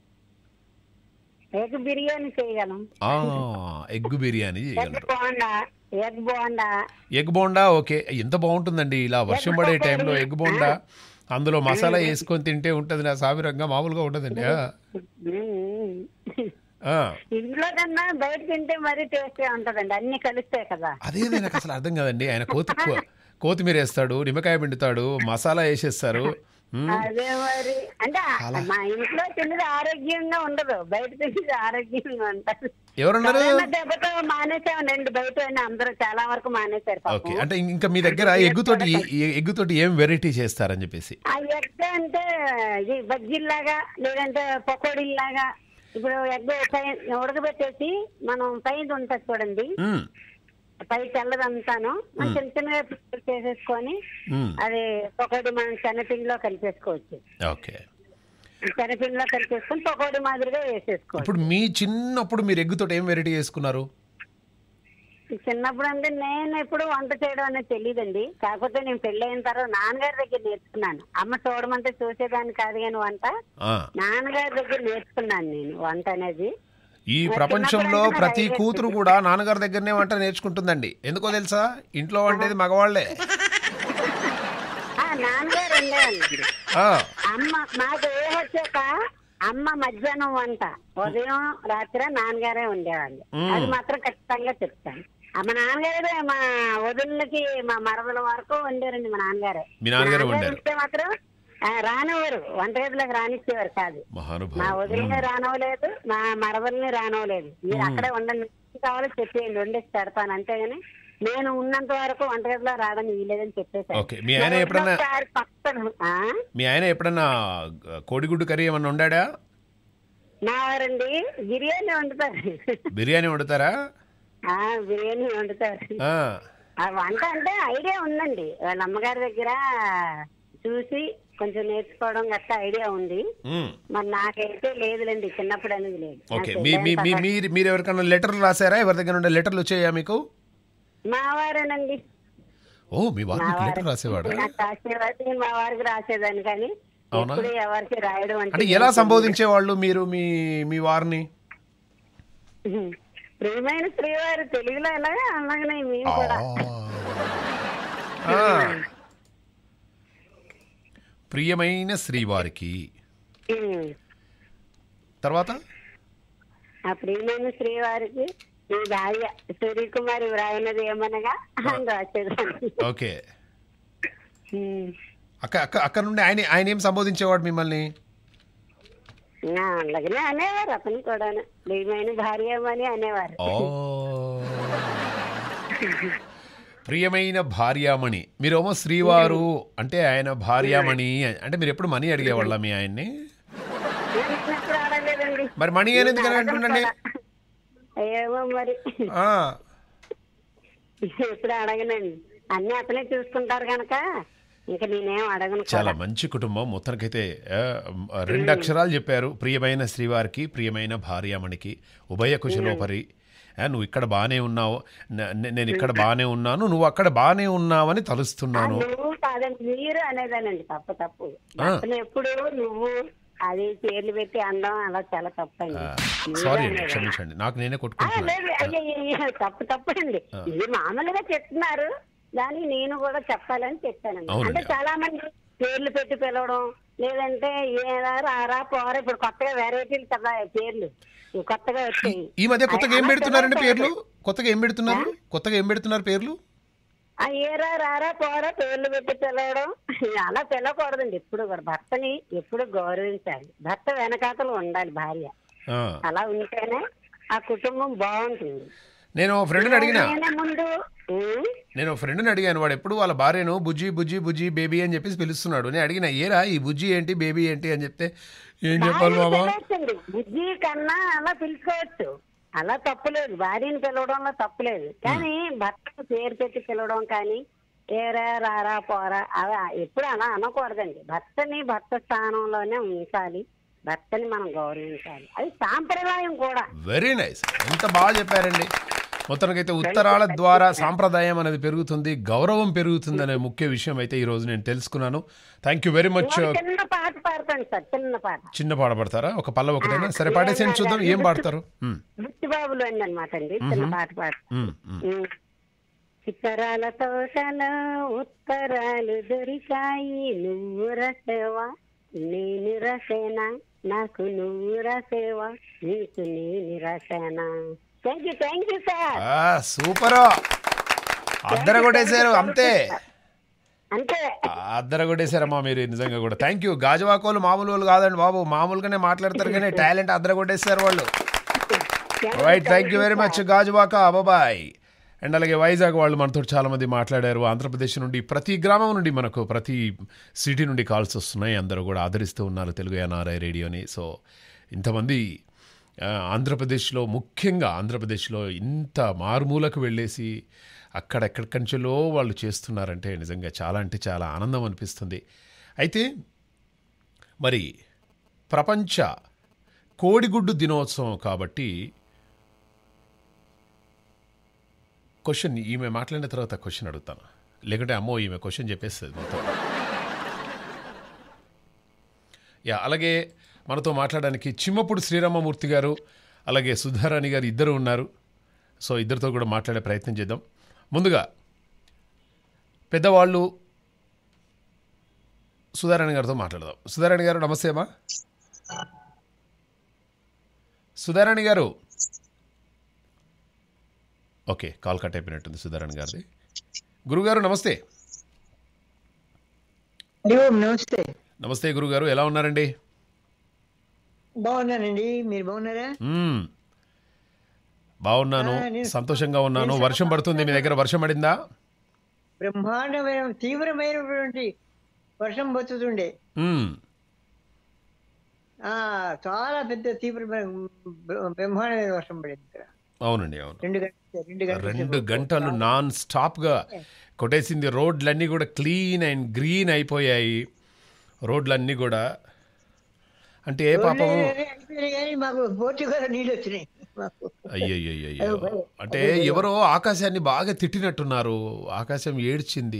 Speaker 4: ఎగ్ బిర్యానీ చేయగలం
Speaker 1: ఆ, ఎగ్ బిర్యానీ
Speaker 4: ఎగ్
Speaker 1: చేయగలరు
Speaker 4: bonda egg bonda
Speaker 1: egg bonda okay ఎంత బాగుంటుందండి ఇలా వర్షం పడే టైంలో ఎగ్ బోండా అందులో మసాలా వేసుకొని తింటే ఉంటుంది నా సావిరంగా మామూలుగా ఉంటుందండి ఆ,
Speaker 4: ఉమ్.
Speaker 1: ఆ.
Speaker 4: ఇంట్లో కన్నా బయట తింటే మరీ టేస్టీ ఉంటదండి అన్ని కలుస్తాయి కదా
Speaker 1: అదే నాకు అసలు అర్థం కాదండి ఆయన కోతి కో- కొత్తిమీర వేస్తాడు నిమ్మకాయ పిండుతాడు మసాలా వేసేస్తారు మ్మ్.
Speaker 4: అదే మరి అంటే మా ఇంట్లో తిన్నది ఆరోగ్యంగా ఉండదు బయట తిన్నది ఆరోగ్యంగా ఉంటది
Speaker 1: ఎవరున్నారు
Speaker 4: కరోనా దెబ్బతో మానేసామండి బయట అందరూ చాలా వరకు మానేశారు పాపం.
Speaker 1: ఓకే అంటే ఇంకా మీ దగ్గర ఎగ్గుతోటి ఏ- ఎగ్గుతోటి ఏం వెరైటీ చేస్తారని చెప్పేసి
Speaker 4: ఆ ఎగ్ అంటే ఇది బజ్జీల్లాగా లేదంటే పకోడీల్లాగా ఇప్పుడు ఎగ్ పై ఉడకబెట్టేసి మనం పైన ఉంటుంది చూడండి
Speaker 1: మ్మ్.
Speaker 4: పై తెల్లదంతాను మనం చిన్న చిన్నగా పిక్కలు చేసేసుకొని
Speaker 1: మ్మ్.
Speaker 4: అది ఒకటి మనం శనగపిండిలో కలిపేసుకోవచ్చు
Speaker 1: ఓకే
Speaker 4: శనగపిండిలో కలిపేసుకొని పకోడీ మాదిరిగా వేసేసుకోవచ్చు
Speaker 1: ఇప్పుడు మీ చిన్నప్పుడు మీరు ఎగ్గుతో ఏం వెరైటీ చేసుకున్నారు
Speaker 4: చిన్నప్పుడు అంటే నేను ఎప్పుడు వంట చేయడం అనేది తెలియదండి కాకపోతే నేను పెళ్లి అయిన తర్వాత నాన్నగారి దగ్గర నేర్చుకున్నాను అమ్మ చూడమంటే చూసేదాన్ని కాదు కానీ వంట
Speaker 1: ఆ,
Speaker 4: నాన్నగారి దగ్గర నేర్చుకున్నాను నేను వంట అనేది
Speaker 1: ఈ
Speaker 4: మరి
Speaker 1: ప్రపంచంలో
Speaker 4: చిన్నప్పుడు అంటే
Speaker 1: ప్రతి
Speaker 4: నాకు ఐడియా
Speaker 1: కూతురు కూడా నాన్నగారి దగ్గరనే వంట నేర్చుకుంటుందండి ఎందుకో తెలుసా ఇంట్లో వండేది మగవాళ్లే
Speaker 4: ఆ, నాన్నగారు ఉండేవాళ్ళండి
Speaker 1: ఆ,
Speaker 4: అమ్మ మాకు ఏ వచ్చాక అమ్మ మధ్యాహ్నం వంట ఉదయం రాత్రి నాన్నగారే ఉండేవాళ్ళు
Speaker 1: మ్మ్.
Speaker 4: అది మాత్రం ఖచ్చితంగా చెప్తాను ఆ, మా నాన్నగారే మా వదులకి మా మరదల వరకు వండారండి మా నాన్నగారే
Speaker 1: మీ నాన్నగారే
Speaker 4: నాన్నగారు
Speaker 1: వండారు.
Speaker 4: ఉంటే మాత్రం ఆ, రానివ్వరు వంటగదిలోకి రానిచ్చేవారు కాదు మా
Speaker 1: మహానుభావుడు
Speaker 4: వదిలిని రానవలేదు మా మరదల్ని రానవలేదు మీరు అక్కడే ఉండండి ఏం కావాలో చెప్పేయండి వండేసి పెడతాను అంతేగాని నేను ఉన్నంత వరకు వంటగదిలో రావడం వీలేదని చెప్పేసాను
Speaker 1: ఓకే. మీ ఆయన ఎప్పుడన్నా-
Speaker 4: ఒకసారి పక్కన ఆ?
Speaker 1: మీ ఆయన ఎప్పుడన్నా కోడిగుడ్డు కర్రీ ఏమన్నా వండాడా
Speaker 4: మా వారండి బిర్యానీ వండుతారు
Speaker 1: బిర్యానీ వండుతారా
Speaker 4: ఆ బిర్యానీ వండుతారు
Speaker 1: ఆ,
Speaker 4: ఆ వంట అంటే ఐడియా ఉందండి వాళ్ళ అమ్మగారి దగ్గర చూసి కొంచెం నేర్చుకోవడం గట్ట ఐడియా ఉంది
Speaker 1: మ్,
Speaker 4: మరి నాకైతే లేదులేండి చిన్నప్పుడు అనేది లేదు
Speaker 1: ఓకే
Speaker 4: నాకు
Speaker 1: మీ మీ మీ
Speaker 4: పెళ్ళైన
Speaker 1: మీరు మీరు ఎవరికైనా లెటర్లు రాశారా ఎవరి దగ్గర ఉండే లెటర్లు వచ్చాయా మీకు
Speaker 4: తర్వాత మా వారేనండి
Speaker 1: ఓ మీ వారు
Speaker 4: మా
Speaker 1: మీకు
Speaker 4: వారు
Speaker 1: లెటర్ రాసేవాడా
Speaker 4: నాకు రాసేవారు నేను మా వారికి రాసేదాన్ని కానీ
Speaker 1: అవునా?
Speaker 4: ఎప్పుడు ఎవరికి రాయడం
Speaker 1: అంటే
Speaker 4: అంటే
Speaker 1: ఎలా సంబోధించేవాళ్ళు మీరు మీ మీ వారిని
Speaker 4: ప్రియమైన శ్రీవారు తెలుగులో ఎలాగా అలాగనే మేము కూడా
Speaker 1: ఆ. ప్రియమైన శ్రీవారికి
Speaker 4: ఉమ్.
Speaker 1: తర్వాత
Speaker 4: ఆ ప్రియమైన శ్రీవారికి ఈ భార్య సూర్యకుమారి వ్రాయినది ఏమనగా అని రాసేదాన్ని
Speaker 1: ఓకే
Speaker 4: ఉమ్.
Speaker 1: అక్క అక్క అక్కడ నుండి ఆయన ఆయన ఏం సంబోధించేవాడు మిమ్మల్ని
Speaker 4: ఆ, అలాగనే అనేవారు అతను కూడా ప్రియమైన భార్యమని అనేవారు
Speaker 1: ఓ ప్రియమైన భార్యామణి మీరేమో శ్రీవారు అంటే ఆయన భార్యామణి అంటే మీరు ఎప్పుడు మనీ అడిగేవాళ్ళ మీ ఆయన్ని
Speaker 4: నేను ఎప్పుడు అడగలేదండి
Speaker 1: మరి మనీ అని ఎందుకని అంటుండండి
Speaker 4: ఏమో మరి
Speaker 1: ఆ,
Speaker 4: ఎప్పుడు అడగనండి అన్ని అతనే చూసుకుంటారు కనుక ఇంకా నేనేం అడగను
Speaker 1: చాలా
Speaker 4: కూడా.
Speaker 1: మంచి కుటుంబం మొత్తానికైతే ఆ, రెండు అక్షరాలు చెప్పారు ప్రియమైన శ్రీవారికి ప్రియమైన భార్యామణికి ఉభయ కుశలోపరి ఆ, నువ్వు ఇక్కడ బాగానే ఉన్నావు న- నే- నేను ఇక్కడ బాగానే ఉన్నాను నువ్వు అక్కడ బాగానే ఉన్నావని
Speaker 4: ఆ,
Speaker 1: తలుస్తున్నాను
Speaker 4: నువ్వు కాదండి మీరు అనేదానండి తప్పు తప్పు
Speaker 1: ఆ.
Speaker 4: అతను ఎప్పుడు నువ్వు అది పేర్లు పెట్టి అనడం అలా చాలా తప్పండి మీరు
Speaker 1: సారీ అండి
Speaker 4: అనేదాన్ని.
Speaker 1: క్షమించండి నాకు నేనే
Speaker 4: ఆ,
Speaker 1: కొట్టుకుంటున్నాను
Speaker 4: లేదు అయ్యో, అయ్యో, తప్పు తప్పు అండి మీరు మామూలుగా చెప్తున్నారు దాన్ని నేను కూడా చెప్పాలని చెప్పానండి
Speaker 1: అవునండి.
Speaker 4: అంటే చాలా మంది పేర్లు పెట్టి పిలవడం లేదంటే ఏరా రారా పోరా ఇప్పుడు కొత్తగా వెరైటీలు కదా పేర్లు ఇవి కొత్తగా వచ్చాయి
Speaker 1: ఈ మధ్య కొత్తగా ఏం
Speaker 4: అలా
Speaker 1: పెడుతున్నారండి పేర్లు
Speaker 4: పిలవకూడదు.
Speaker 1: కొత్తగా ఏం పెడుతున్నారు కొత్తగా ఏం పెడుతున్నారు పేర్లు
Speaker 4: ఆ ఏరా రారా పోరా పేర్లు పెట్టి పిలవడం అలా పిలవకూడదండి ఎప్పుడు కూడా భర్తని ఎప్పుడు గౌరవించాలి భర్త వెనకాతలు ఉండాలి భార్య
Speaker 1: ఆ,
Speaker 4: అలా ఉంటేనే ఆ కుటుంబం బాగుంటుంది
Speaker 1: నేను ఫ్రెండ్ని అడిగిన
Speaker 4: నేనే ముందు ఉం?
Speaker 1: నేను ఫ్రెండ్ని అడిగాను వాడు ఎప్పుడు వాళ్ళ భార్యను బుజ్జి బుజ్జి బుజ్జి బేబీ అని చెప్పేసి పిలుస్తున్నాడు నేను అడిగిన ఏరా ఈ బుజ్జి ఏంటి బేబీ ఏంటి అని చెప్తే ఏం చెప్పాలి
Speaker 4: భార్యని
Speaker 1: బాబా
Speaker 4: పిలవచ్చండి బుజ్జి కన్నా అలా పిలుచుకోవచ్చు అలా తప్పులేదు భార్యని పిలవడంలో తప్పులేదు కానీ భర్తకు పేరు పెట్టి పిలవడం కానీ ఏరా రారా పోరా అలా ఎప్పుడు అలా అనకూడదండి భర్తని భర్త స్థానంలోనే ఉంచాలి భర్తని మనం గౌరవించాలి అది సాంప్రదాయం కూడా
Speaker 1: వెరీ నైస్ ఎంత బాగా చెప్పారండి మొత్తానికైతే ఉత్తరాల ద్వారా సాంప్రదాయం అనేది పెరుగుతుంది గౌరవం పెరుగుతుంది అనే ముఖ్య విషయం అయితే ఈ రోజు నేను తెలుసుకున్నాను థ్యాంక్ యూ వెరీ మచ్
Speaker 4: ఒక చిన్న పాట పాడతాను సార్ చిన్న పాట
Speaker 1: చిన్న పాట పడతారా ఒక పల్ల ఒకటేనా సరే పాడేసేయండి చూద్దాం ఏం పాడతారు మ్,
Speaker 4: బుచ్చిబాబులు అండి అనమాట అండి చిన్న పాట పాట
Speaker 1: మ్, మ్.
Speaker 4: చిత్తరాల తోటలో ఉత్తరాలు దొరికాయి నువ్వు రసేవా నేను రసేనా నాకు నువ్వు రసేవా నీకు నేను రసేనా thank you thank you sir
Speaker 1: ఆ, సూపర్ అద్దర కొట్టేశారు అంతే
Speaker 4: అంతే
Speaker 1: అద్దర కొట్టేశారమ్మా మీరు నిజంగా కూడా థ్యాంక్ యూ గాజువాకోలు మామూలు వాళ్ళు కాదండి బాబు మామూలుగానే మాట్లాడతారు కానీ టాలెంట్ అద్దర కొట్టేశారు వాళ్ళు right thank you very much Gajuwaka బాబాయ్ అండ్ అలాగే వైజాగ్ వాళ్ళు మనతో చాలా మంది మాట్లాడారు ఆంధ్రప్రదేశ్ నుండి ప్రతి గ్రామం నుండి మనకు ప్రతి సిటీ నుండి కాల్స్ వస్తున్నాయి అందరూ కూడా ఆదరిస్తూ ఉన్నారు తెలుగు ఎన్ఆర్ఐ రేడియోని సో ఇంతమంది ఆ, ఆంధ్రప్రదేశ్లో ముఖ్యంగా ఆంధ్రప్రదేశ్లో ఇంత మారుమూలకు వెళ్ళేసి అక్కడ ఎక్కడికంచెలో వాళ్ళు చేస్తున్నారంటే నిజంగా చాలా అంటే చాలా ఆనందం అనిపిస్తుంది అయితే మరి ప్రపంచ కోడిగుడ్డు దినోత్సవం కాబట్టి క్వశ్చన్ ఈమె మాట్లాడిన తర్వాత క్వశ్చన్ అడుగుతాను లేకుంటే అమ్మో ఈమె క్వశ్చన్ చెప్పేస్తుంది మొత్తం యా అలాగే మనతో మాట్లాడడానికి చిమ్మప్పుడు శ్రీరామమూర్తి గారు అలాగే సుధారాణి గారు ఇద్దరు ఉన్నారు సో ఇద్దరితో కూడా మాట్లాడే ప్రయత్నం చేద్దాం ముందుగా పెద్దవాళ్ళు సుధారాణి గారితో మాట్లాడదాం సుధారాణి గారు నమస్తే అమ్మా సుధారాణి గారు ఓకే కాల్ కట్ అయిపోయినట్టుంది సుధారాణి గారిది గురుగారు నమస్తే
Speaker 5: హరి ఓం నమస్తే
Speaker 1: నమస్తే గురుగారు ఎలా ఉన్నారండి
Speaker 5: బాగున్నానండి మీరు బాగున్నారా
Speaker 1: మ్మ్. బాగున్నాను
Speaker 5: ఆ, నేను-
Speaker 1: సంతోషంగా ఉన్నాను వర్షం పడుతుంది మీ దగ్గర వర్షం పడిందా
Speaker 5: బ్రహ్మాండమైన తీవ్రమైనటువంటి వర్షం పడుతుండే
Speaker 1: మ్మ్.
Speaker 5: ఆ చాలా పెద్ద తీవ్రమైన బ్ర- బ్రహ్మాండమైన వర్షం పడింది ఇక్కడ
Speaker 1: అవునండి అవును
Speaker 5: రెండు గంటలు రెండు గంటలు
Speaker 1: రెండు గంటలు నాన్ స్టాప్గా కొట్టేసింది రోడ్లన్నీ కూడా క్లీన్ అండ్ గ్రీన్ అయిపోయాయి రోడ్లన్నీ కూడా అంటే ఏ పాపము
Speaker 5: అయిపోయినాయి కానీ మాకు పోర్చుగల్ నీళ్ళు వచ్చినాయి మాకు
Speaker 1: అయ్యయ్యో అంటే ఎవరో ఆకాశాన్ని బాగా తిట్టినట్టున్నారు ఆకాశం ఏడ్చింది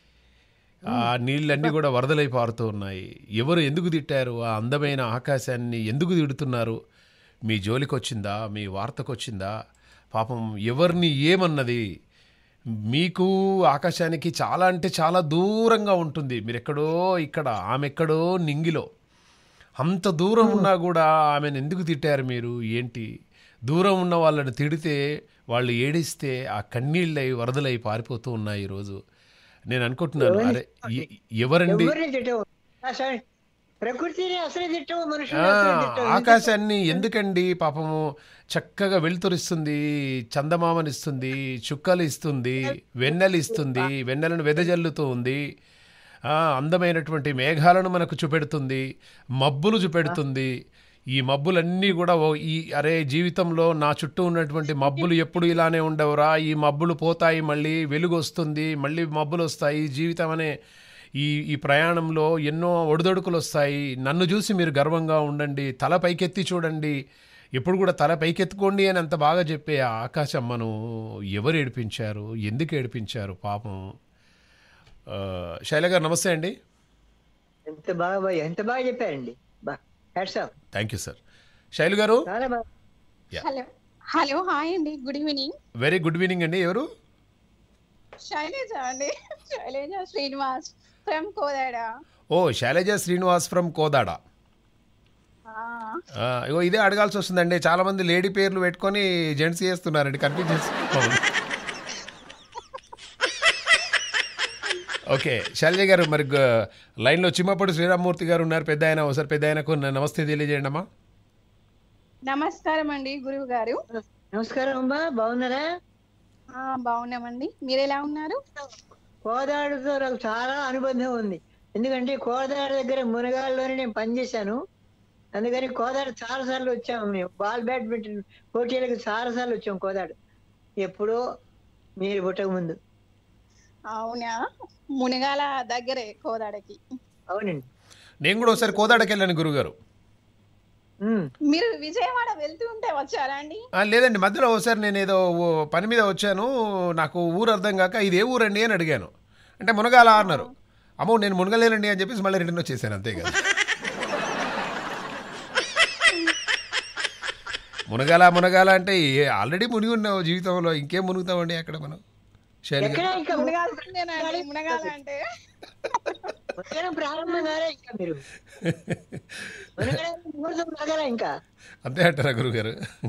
Speaker 1: ఆ నీళ్ళన్నీ కూడా వరదలై పారుతూ ఉన్నాయి ఎవరు ఎందుకు తిట్టారు ఆ అందమైన ఆకాశాన్ని ఎందుకు తిడుతున్నారు మీ జోలికి వచ్చిందా మీ వార్తకు వచ్చిందా పాపం ఎవరిని ఏమన్నది మీకు ఆకాశానికి చాలా అంటే చాలా దూరంగా ఉంటుంది మీరెక్కడో ఇక్కడ ఆమె ఎక్కడో నింగిలో అంత దూరం ఉన్నా కూడా ఆమెను ఎందుకు తిట్టారు మీరు ఏంటి దూరం ఉన్న వాళ్ళని తిడితే వాళ్ళు ఏడిస్తే ఆ కన్నీళ్ళై వరదలై పారిపోతూ ఉన్నాయి ఈరోజు నేను అనుకుంటున్నాను అరే ఎ- ఎవరండి
Speaker 5: ఎవరిని తిట్టవు అసలు ప్రకృతిని అసలు తిట్టవు
Speaker 1: ఆ,
Speaker 5: మనుషులు అసలు తిట్టవు
Speaker 1: ఆకాశాన్ని ఎందుకండి పాపము చక్కగా వెలుతురిస్తుంది చందమామనిస్తుంది చుక్కలు ఇస్తుంది వెన్నెలు ఇస్తుంది వెన్నెలను వెదజల్లుతూ ఉంది ఆ, అందమైనటువంటి మేఘాలను మనకు చూపెడుతుంది మబ్బులు చూపెడుతుంది ఈ మబ్బులన్నీ కూడా ఓ- ఈ అరే జీవితంలో నా చుట్టూ ఉన్నటువంటి మబ్బులు ఎప్పుడు ఇలానే ఉండవురా ఈ మబ్బులు పోతాయి మళ్ళీ వెలుగు వస్తుంది మళ్ళీ మబ్బులు వస్తాయి జీవితం అనే ఈ ఈ ప్రయాణంలో ఎన్నో ఒడిదొడుకులు వస్తాయి నన్ను చూసి మీరు గర్వంగా ఉండండి తల పైకెత్తి చూడండి ఎప్పుడు కూడా తల పైకెత్తుకోండి అని అంత బాగా చెప్పే ఆ ఆకాశమ్మను ఎవరు ఏడిపించారు ఎందుకు ఏడిపించారు పాపం ఆ, శైల గారు నమస్తే అండి
Speaker 5: ఎంత బాగా బాగా- ఎంత బాగా చెప్పారండి బా hats off
Speaker 1: thank you sir Shailu గారు
Speaker 5: చాలా బాగా
Speaker 6: హలో హలో హాయ్ అండి good evening
Speaker 1: very good evening అండి ఎవరు
Speaker 6: శైలేజ అండి శైలేజ శ్రీనివాస్ ఫ్రమ్ కోదాడ
Speaker 1: ఓ శైలజ శ్రీనివాస్ ఫ్రమ్ కోదాడ ఆ, ఇగో ఇదే అడగాల్సి వస్తుందండి చాలా మంది లేడీ పేర్లు పెట్టుకొని జెంట్స్ చేస్తున్నారండి కన్ఫ్యూజ్ ఓకే శైలజ గారు మరి గ- లైన్లో చిమ్మపడి శ్రీరామ్మూర్తి గారు ఉన్నారు పెద్ద ఆయన ఒకసారి పెద్ద ఆయనకు నా నమస్తే తెలియజేయండి అమ్మా
Speaker 6: నమస్కారం అండి గురువు గారు
Speaker 5: నమస్కారం అమ్మా బాగున్నారా
Speaker 6: ఆ, బాగున్నామండి మీరు ఎలా ఉన్నారు
Speaker 5: కోదాడుతో నాకు చాలా అనుబంధం ఉంది ఎందుకంటే కోదాడ దగ్గర మునగాళ్ళలోనే నేను పనిచేశాను అందుకని కోదాడ చాలా సార్లు వచ్చాము మేము బాల్ బ్యాడ్మింటన్ పోటీలకు చాలా సార్లు వచ్చాము కోదాడ ఎప్పుడో మీరు పుట్టక ముందు
Speaker 6: అవునా మునగాల దగ్గరే కోదాడకి
Speaker 5: అవునండి
Speaker 1: నేను కూడా ఒకసారి కోదాడకి వెళ్ళాను గురుగారు
Speaker 5: ఉమ్.
Speaker 6: మీరు విజయవాడ వెళ్తూ ఉంటే వచ్చారా అండి
Speaker 1: ఆ, లేదండి మధ్యలో ఒకసారి నేను ఏదో ఓ పని మీద వచ్చాను నాకు ఊరు అర్థం కాక ఇది ఏ ఊరండి అని అడిగాను అంటే మునగాల అన్నారు అమ్మో నేను మునగలేనండి అని చెప్పేసి మళ్ళీ రిటర్న్ వచ్చేసాను అంతే కదా మునగాల మునగాల అంటే ఆల్రెడీ మునిగి ఉన్నావు జీవితంలో ఇంకేం మునుగుతామండి అక్కడ మనం శైలి
Speaker 5: ఎక్కడ ఇంకా
Speaker 6: మునగాల్సిందేనండి మునగాల అంటే
Speaker 5: మునగడం ప్రారంభం కాలే ఇంకా మీరు మునగడం ముహూర్తం కాగల ఇంకా
Speaker 1: అంతే అంటారా గురుగారు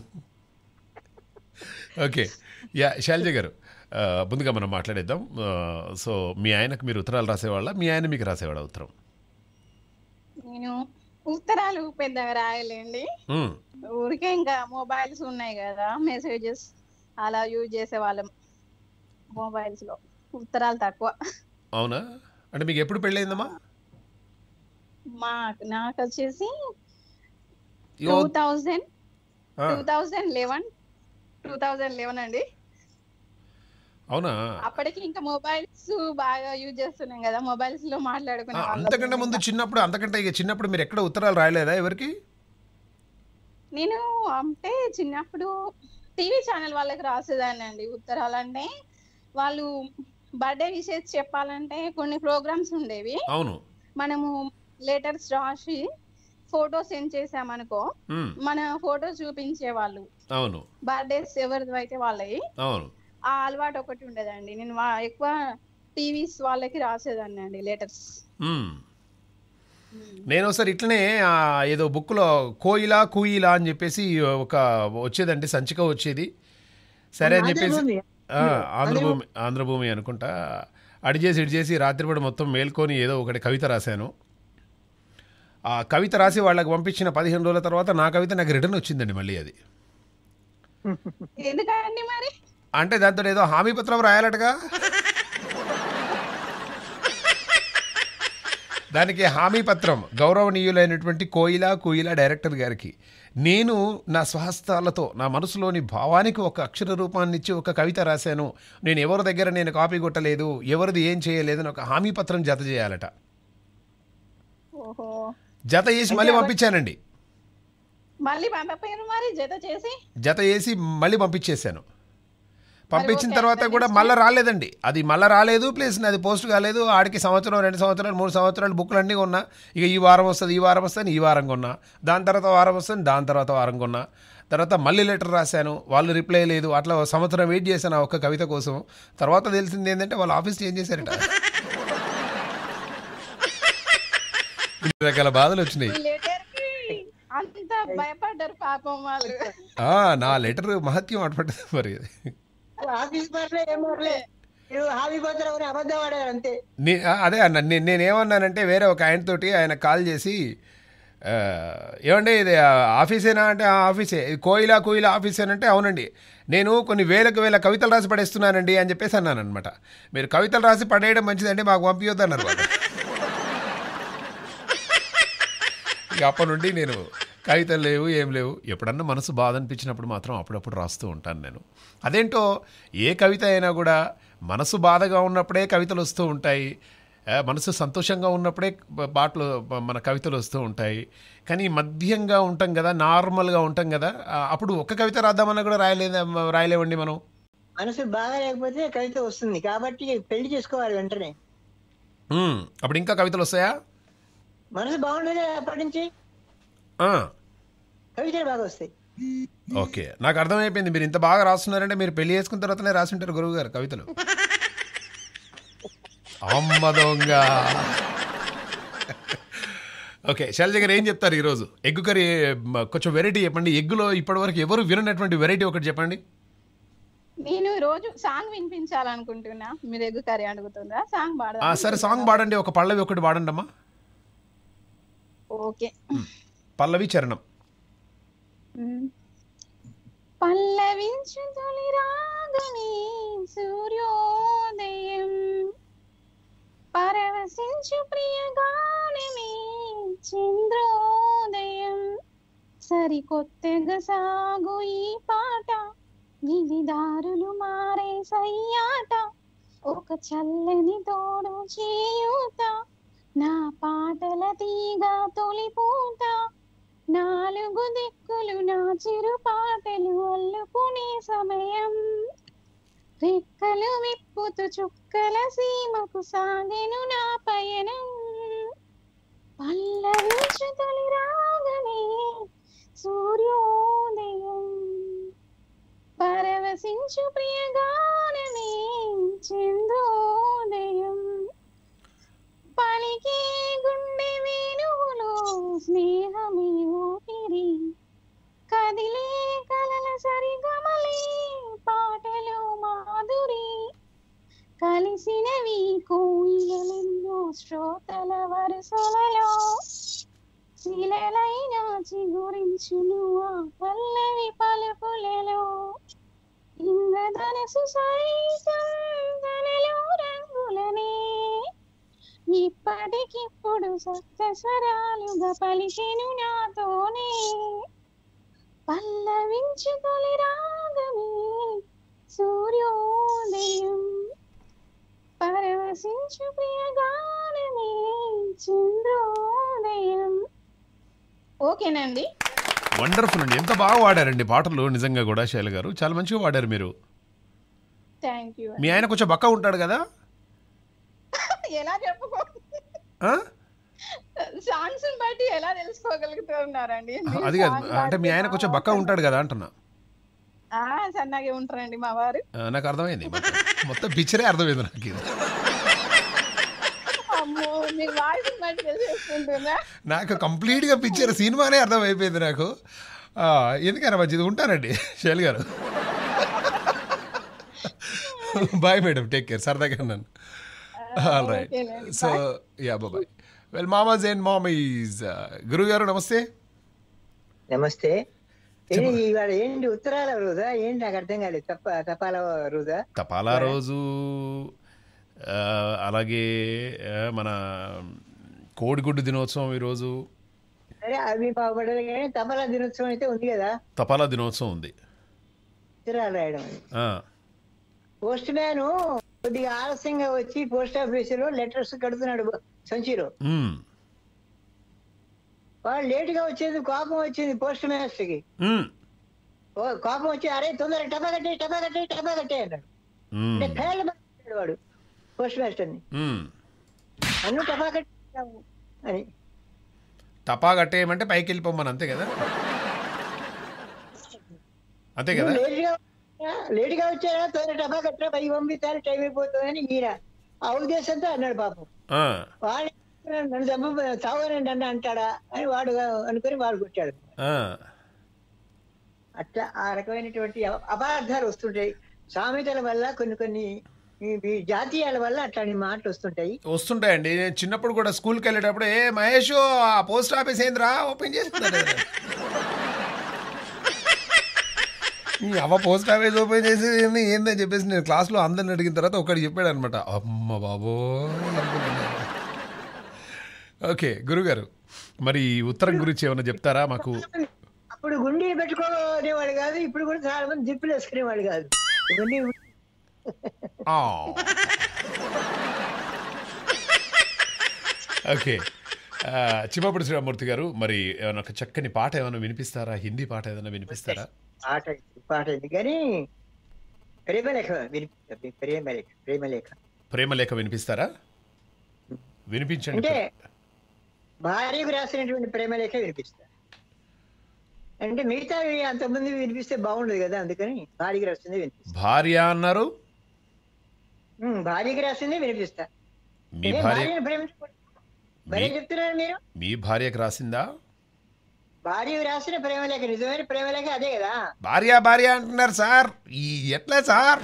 Speaker 1: ఓకే యా శైలజ గారు ఆ, ముందుగా మనం మాట్లాడేద్దాం ఆ, సో మీ ఆయనకు మీరు ఉత్తరాలు రాసేవాళ్ళ మీ ఆయన మీకు రాసేవాళ్ళ ఉత్తరం
Speaker 6: నేను ఉత్తరాలు పెద్దగా రాయలేండి
Speaker 1: మ్మ్.
Speaker 6: ఊరికే ఇంకా మొబైల్స్ ఉన్నాయి కదా మెసేజెస్ అలా యూజ్ చేసే వాళ్ళం మొబైల్స్ లో ఉత్తరాలు తక్కువ
Speaker 1: అవునా అంటే మీకు ఎప్పుడు పెళ్ళయిందమ్మా
Speaker 6: మా నాకు వచ్చేసి
Speaker 1: ఇగో
Speaker 6: టూ థౌజండ్
Speaker 1: ఆ,
Speaker 6: two thousand eleven two thousand eleven అండి
Speaker 1: అవునా
Speaker 6: అప్పటికి ఇంకా మొబైల్స్ బాగా యూజ్ చేస్తున్నాం కదా మొబైల్స్ లో
Speaker 1: ఆ,
Speaker 6: మాట్లాడుకునే
Speaker 1: అంతకంటే ముందు చిన్నప్పుడు అంతకంటే ఇక చిన్నప్పుడు మీరు ఎక్కడ ఉత్తరాలు రాయలేదా ఎవరికి
Speaker 6: నేను అంటే చిన్నప్పుడు టీవీ ఛానల్ వాళ్ళకి రాసేదాన్ని అండి ఉత్తరాలు అంటే వాళ్ళు బర్త్డే విషెస్ చెప్పాలంటే కొన్ని ప్రోగ్రామ్స్ ఉండేవి
Speaker 1: అవును
Speaker 6: మనము లెటర్స్ రాసి ఫోటో సెండ్ చేసామనుకో
Speaker 1: ఉమ్,
Speaker 6: మన ఫోటో చూపించే వాళ్ళు
Speaker 1: అవును
Speaker 6: బర్త్డేస్ ఎవరిది అయితే వాళ్ళవి
Speaker 1: అవును
Speaker 6: ఆ అలవాటు ఒకటి ఉండేదండి నేను వా- ఎక్కువ టీవీస్ వాళ్ళకి రాసేదాన్ని అండి లెటర్స్
Speaker 1: ఉమ్. నేను ఒకసారి ఇట్లనే ఆ, ఏదో బుక్లో కోయిలా కూయిలా అని చెప్పేసి ఒక వచ్చేదండి సంచిక వచ్చేది సరే అని చెప్పేసి
Speaker 5: ఆంధ్రభూమి.
Speaker 1: ఆ, ఆంధ్రభూమి ఆంధ్రభూమి అనుకుంటా అడి చేసి ఇడి చేసి రాత్రిపూట మొత్తం మేల్కొని ఏదో ఒకటి కవిత రాశాను ఆ కవిత రాసి వాళ్ళకి పంపించిన పదిహేను రోజుల తర్వాత నా కవిత నాకు రిటర్న్ వచ్చిందండి మళ్ళీ అది
Speaker 6: ఎందుకండి మరి
Speaker 1: అంటే దాంతో ఏదో హామీ పత్రం రాయాలటగా దానికి హామీ పత్రం గౌరవనీయులైనటువంటి కోయిలా కోయిలా డైరెక్టర్ గారికి నేను నా స్వహస్తాలతో నా మనసులోని భావానికి ఒక అక్షర రూపాన్ని ఇచ్చి ఒక కవిత రాశాను నేను ఎవరి దగ్గర నేను కాపీ కొట్టలేదు ఎవరిది ఏం చేయలేదు అని ఒక హామీ పత్రం జత చేయాలట
Speaker 6: ఓహో
Speaker 1: జత చేసి మళ్ళీ పంపించానండి
Speaker 6: మళ్ళీ పంపపోయారు మరి జత చేసి
Speaker 1: జత వేసి మళ్ళీ పంపించేశాను పంపించిన
Speaker 6: ఓకే,
Speaker 1: తర్వాత
Speaker 6: అంటే
Speaker 1: కూడా
Speaker 6: next
Speaker 1: మళ్ళీ రాలేదండి అది మళ్ళీ రాలేదు ప్లస్ అది పోస్ట్ కాలేదు ఆడికి సంవత్సరం రెండు సంవత్సరాలు మూడు సంవత్సరాలు బుక్లు అన్నీ కొన్నా ఇక ఈ వారం వస్తుంది ఈ వారం వస్తుంది ఈ వారం కొన్నా దాని తర్వాత వారం వస్తుంది దాని తర్వాత వారం కొన్నా తర్వాత మళ్ళీ లెటర్ రాశాను వాళ్ళు రిప్లై లేదు అట్లా ఒక సంవత్సరం వెయిట్ చేశాను ఆ ఒక్క కవిత కోసం తర్వాత తెలిసింది ఏంటంటే వాళ్ళ ఆఫీస్ చేంజ్ చేశారట ఇన్ని రకాల బాధలు వచ్చినాయి
Speaker 6: ఈ లెటర్ కి అంత భయపడ్డారు పాపం వాళ్ళు
Speaker 1: ఆ, నా లెటర్ మహత్యం అటువంటి మరి
Speaker 5: ఆఫీస్ పర్లే ఏం పర్లే మీరు హామీ పత్రం అని అబద్ధం ఆడారు అంతే
Speaker 1: నే- ఆ, అదే అన్న నేను నేనేమన్నానంటే వేరే ఒక ఆయన తోటి ఆయన కాల్ చేసి ఆ, ఏమండి ఇది ఆ, ఆఫీసేనా అంటే ఆ ఆఫీసే ఇది కోయిలా కోయిలా ఆఫీసేనంటే అవునండి నేను కొన్ని వేలకు వేల కవితలు రాసి పడేస్తున్నానండి అని చెప్పేసి అన్నాను అనమాట మీరు కవితలు రాసి పడేయడం మంచిదండి మాకు పంపించొద్దు అన్నారు వాళ్ళు. ఇక అప్పటి నుండి నేను కవితలు లేవు ఏం లేవు ఎప్పుడన్నా మనసు బాధ అనిపించినప్పుడు మాత్రం అప్పుడప్పుడు రాస్తూ ఉంటాను నేను అదేంటో ఏ కవిత అయినా కూడా మనసు బాధగా ఉన్నప్పుడే కవితలు వస్తూ ఉంటాయి ఆ, మనసు సంతోషంగా ఉన్నప్పుడే ప- పాటలు ప- మన కవితలు వస్తూ ఉంటాయి కానీ మధ్యంగా ఉంటాం కదా నార్మల్గా ఉంటాం కదా ఆ, అప్పుడు ఒక్క కవిత రాద్దామన్నా కూడా రాయలేదు రాయలేవండి మనం
Speaker 5: మనసు బాగా లేకపోతే కవిత వస్తుంది కాబట్టి పెళ్లి చేసుకోవాలి వెంటనే
Speaker 1: ఉమ్, అప్పుడు ఇంకా కవితలు వస్తాయా
Speaker 5: మనసు బాగుండేది అప్పటి నుంచి
Speaker 1: ఆ,
Speaker 5: కవితలు బాగా వస్తాయి
Speaker 1: ఓకే నాకు అర్థమైపోయింది మీరు ఇంత బాగా రాస్తున్నారంటే మీరు పెళ్లి చేసుకున్న తర్వాతనే రాసుంటారు గురువు గారు కవితలు అమ్మ దొంగ ఓకే శైలజ గారు ఏం చెప్తారు ఈరోజు ఎగ్గు కర్రీ మ, కొంచెం వెరైటీ చెప్పండి ఎగ్గులో ఇప్పటివరకు ఎవరు విననటువంటి వెరైటీ ఒకటి చెప్పండి
Speaker 6: నేను ఈ రోజు సాంగ్ వినిపించాలనుకుంటున్నా మీరు ఎగ్గు కర్రీ అడుగుతుందా సాంగ్
Speaker 1: ఆ,
Speaker 6: పాడదా
Speaker 1: సరే సాంగ్ పాడండి ఒక పల్లవి ఒకటి పాడండి అమ్మా
Speaker 6: ఓకే
Speaker 1: పల్లవి చరణం
Speaker 6: పల్లవించు తొలి రాగని సూర్యోదయం పరవశించు ప్రియగానమే చంద్రోదయం సరికొత్తగా సాగు ఈ పాట విధి దారులు మారే సయ్యాట ఒక చల్లని తోడు చేయూత నా పాటల తీగ తొలిపూట నాలుగు దిక్కులు నా చిరు పాటలు అల్లుకునే సమయం రెక్కలు విప్పుతూ చుక్కల సీమకు సాగెను నా పయనం పల్లవించు తొలి రాగనే సూర్యోదయం పరవశించు ప్రియగానమే చంద్రోదయం పలికే గుండె వేణువులో స్నేహమే ఊపిరి కదిలే కలల సరిగమలే పాటలు మాధురి కలిసినవి కోయిలెన్నో శ్రోతల వరుసలలో శిలలైన చిగురించును ఆ పల్లవి పలుకులలో ఇంద్రధనసు సైతం తనలో రంగులనే ఇప్పటికిప్పుడు సప్త స్వరాలుగా పలికెను నాతోనే పల్లవించు తొలి రాగమే సూర్యోదయం పరవశించు ప్రియగానమే చంద్రోదయం ఓకేనండి
Speaker 1: వండర్ఫుల్ అండి ఎంత బాగా వాడారండి పాటలు నిజంగా కూడా శైల గారు చాలా మంచిగా వాడారు మీరు
Speaker 6: థ్యాంక్ యూ
Speaker 1: మీ ఆయన కొంచెం బక్క ఉంటాడు కదా
Speaker 6: ఎలా చెప్పుకో
Speaker 1: ఆ?
Speaker 6: సాంగ్స్ బట్టి ఎలా తెలుసుకోగలుగుతున్నారండి
Speaker 1: అది కాదు అంటే మీ ఆయన కొంచెం బక్క ఉంటాడు కదా అంటున్నా
Speaker 6: ఆ, సన్నగా ఉంటారండి మా వారు
Speaker 1: ఆ, నాకు అర్థమైంది మొత్తం. మొత్తం పిక్చరే అర్థమైంది నాకు ఇది
Speaker 6: అమ్మో మీ వాయిస్ బట్టి తెలిసేసుకుంటున్నా
Speaker 1: నాకు కంప్లీట్గా పిక్చర్ సినిమానే అర్థమైపోయింది నాకు ఆ, ఎందుకైనా మంచిది ఉంటానండి శైలి గారు బాయ్ మేడం టేక్ కేర్ సరదాగా ఉన్నాను ఆల్ రైట్
Speaker 6: ఓకేనండి.
Speaker 1: సో యా బాయ్ వెల్ మామాజ్ అండ్ మామీస్ గురువు గారు నమస్తే
Speaker 5: నమస్తే ఏంటి ఇవాళ ఏంటి ఉత్తరాల రోజా ఏంటి నాకు అర్థం కాలేదు తప్ప తపాల రోజా
Speaker 1: తపాలా రోజు ఆ, అలాగే ఆ, మన కోడిగుడ్డు దినోత్సవం ఈరోజు
Speaker 5: సరే అవి బాగుపడదు కానీ తపాలా దినోత్సవం అయితే ఉంది కదా
Speaker 1: తపాలా దినోత్సవం ఉంది
Speaker 5: ఉత్తరాలు రాయడం అని
Speaker 1: ఆ,
Speaker 5: పోస్ట్ మ్యాన్ కొద్దిగా ఆలస్యంగా వచ్చి పోస్ట్ ఆఫీస్ లో లెటర్స్ కడుతున్నాడు సంచిలో
Speaker 1: మ్,
Speaker 5: వాడు లేట్ గా వచ్చేది కోపం వచ్చింది పోస్ట్ మాస్టర్ కి
Speaker 1: మ్,
Speaker 5: ఓ, కోపం వచ్చి అరే తొందర టపా కట్టే టపా కట్టే టపా కట్టే అన్నాడు
Speaker 1: మ్,
Speaker 5: అంటే ఫేళ్ళ మాట్లాడాడు వాడు పోస్ట్ మాస్టర్ ని
Speaker 1: మ్.
Speaker 5: అన్ను టపా కట్టావు అని
Speaker 1: తపా కట్టేయమంటే పైకి వెళ్ళిపోమని అంతే కదా అంతే కదా
Speaker 5: నువ్వు లేటుగా వచ్చారా? లేటుగా వచ్చారా తొందర టపా కట్టరా పైకి పంపిస్తారు టైం అయిపోతుందని ఈయన ఆ ఉద్దేశంతో అన్నాడు పాపం
Speaker 1: ఆ,
Speaker 5: వాడు నన్ను చంప చావనండి అన్న అంటాడా అని వాడు అనుకుని వాడు కొట్టాడు
Speaker 1: ఆ.
Speaker 5: అట్లా ఆ రకమైనటువంటి అప- అపార్థాలు వస్తుంటాయి సామెతల వల్ల కొన్ని కొన్ని ఈ ఈ జాతీయాల వల్ల అట్లాంటి మాటలు వస్తుంటాయి
Speaker 1: వస్తుంటాయండి నేను చిన్నప్పుడు కూడా స్కూల్కి వెళ్ళేటప్పుడు ఏ మహేష్ ఆ పోస్ట్ ఆఫీస్ ఏందిరా ఓపెన్ చేస్తుంటాడు ఈ అవ్వ పోస్ట్ ఆఫీస్ ఓపెన్ చేసి ఏంది ఏందని చెప్పేసి నేను క్లాస్లో అందరిని అడిగిన తర్వాత ఒకటి చెప్పాడు అనమాట అమ్మ బాబో ఓకే గురుగారు మరి ఈ ఉత్తరం గురించి ఏమైనా చెప్తారా మాకు
Speaker 5: అప్పుడు గుండీ పెట్టుకోనేవాడు కాదు ఇప్పుడు కూడా చాలా మంది జిప్పులు వేసుకునేవాడు కాదు గుండీ
Speaker 1: ఆ. ఓకే ఆ, చిమ్మపూడి శ్రీరామూర్తి గారు మరి ఏమైనా ఒక చక్కని పాట ఏమైనా వినిపిస్తారా హిందీ పాట ఏదైనా వినిపిస్తారా
Speaker 5: పాట పాట ఇది కానీ ప్రేమలేఖ వినిపిస్తా ప్రేమలేఖ ప్రేమలేఖ
Speaker 1: ప్రేమలేఖ వినిపిస్తారా వినిపించండి
Speaker 5: అంటే భార్యకు రాసినటువంటి ప్రేమలేఖ వినిపిస్తా అంటే మిగతా అంతమంది వినిపిస్తే బాగుండదు కదా అందుకని భార్యకి రాసింది వినిపిస్తా
Speaker 1: భార్య అన్నారు
Speaker 5: ఉమ్, భార్యకి రాసింది వినిపిస్తా
Speaker 1: మీ
Speaker 5: ఏ,
Speaker 1: భార్య
Speaker 5: భార్యను ప్రేమించుకో భలే
Speaker 1: మీ-
Speaker 5: చెప్తున్నారు మీరు
Speaker 1: మీ భార్యకు రాసిందా
Speaker 5: భార్యకు రాసిన ప్రేమలేఖ నిజమైన ప్రేమలేఖ అదే కదా
Speaker 1: భార్య భార్య అంటున్నారు సార్ ఈ ఎట్లా సార్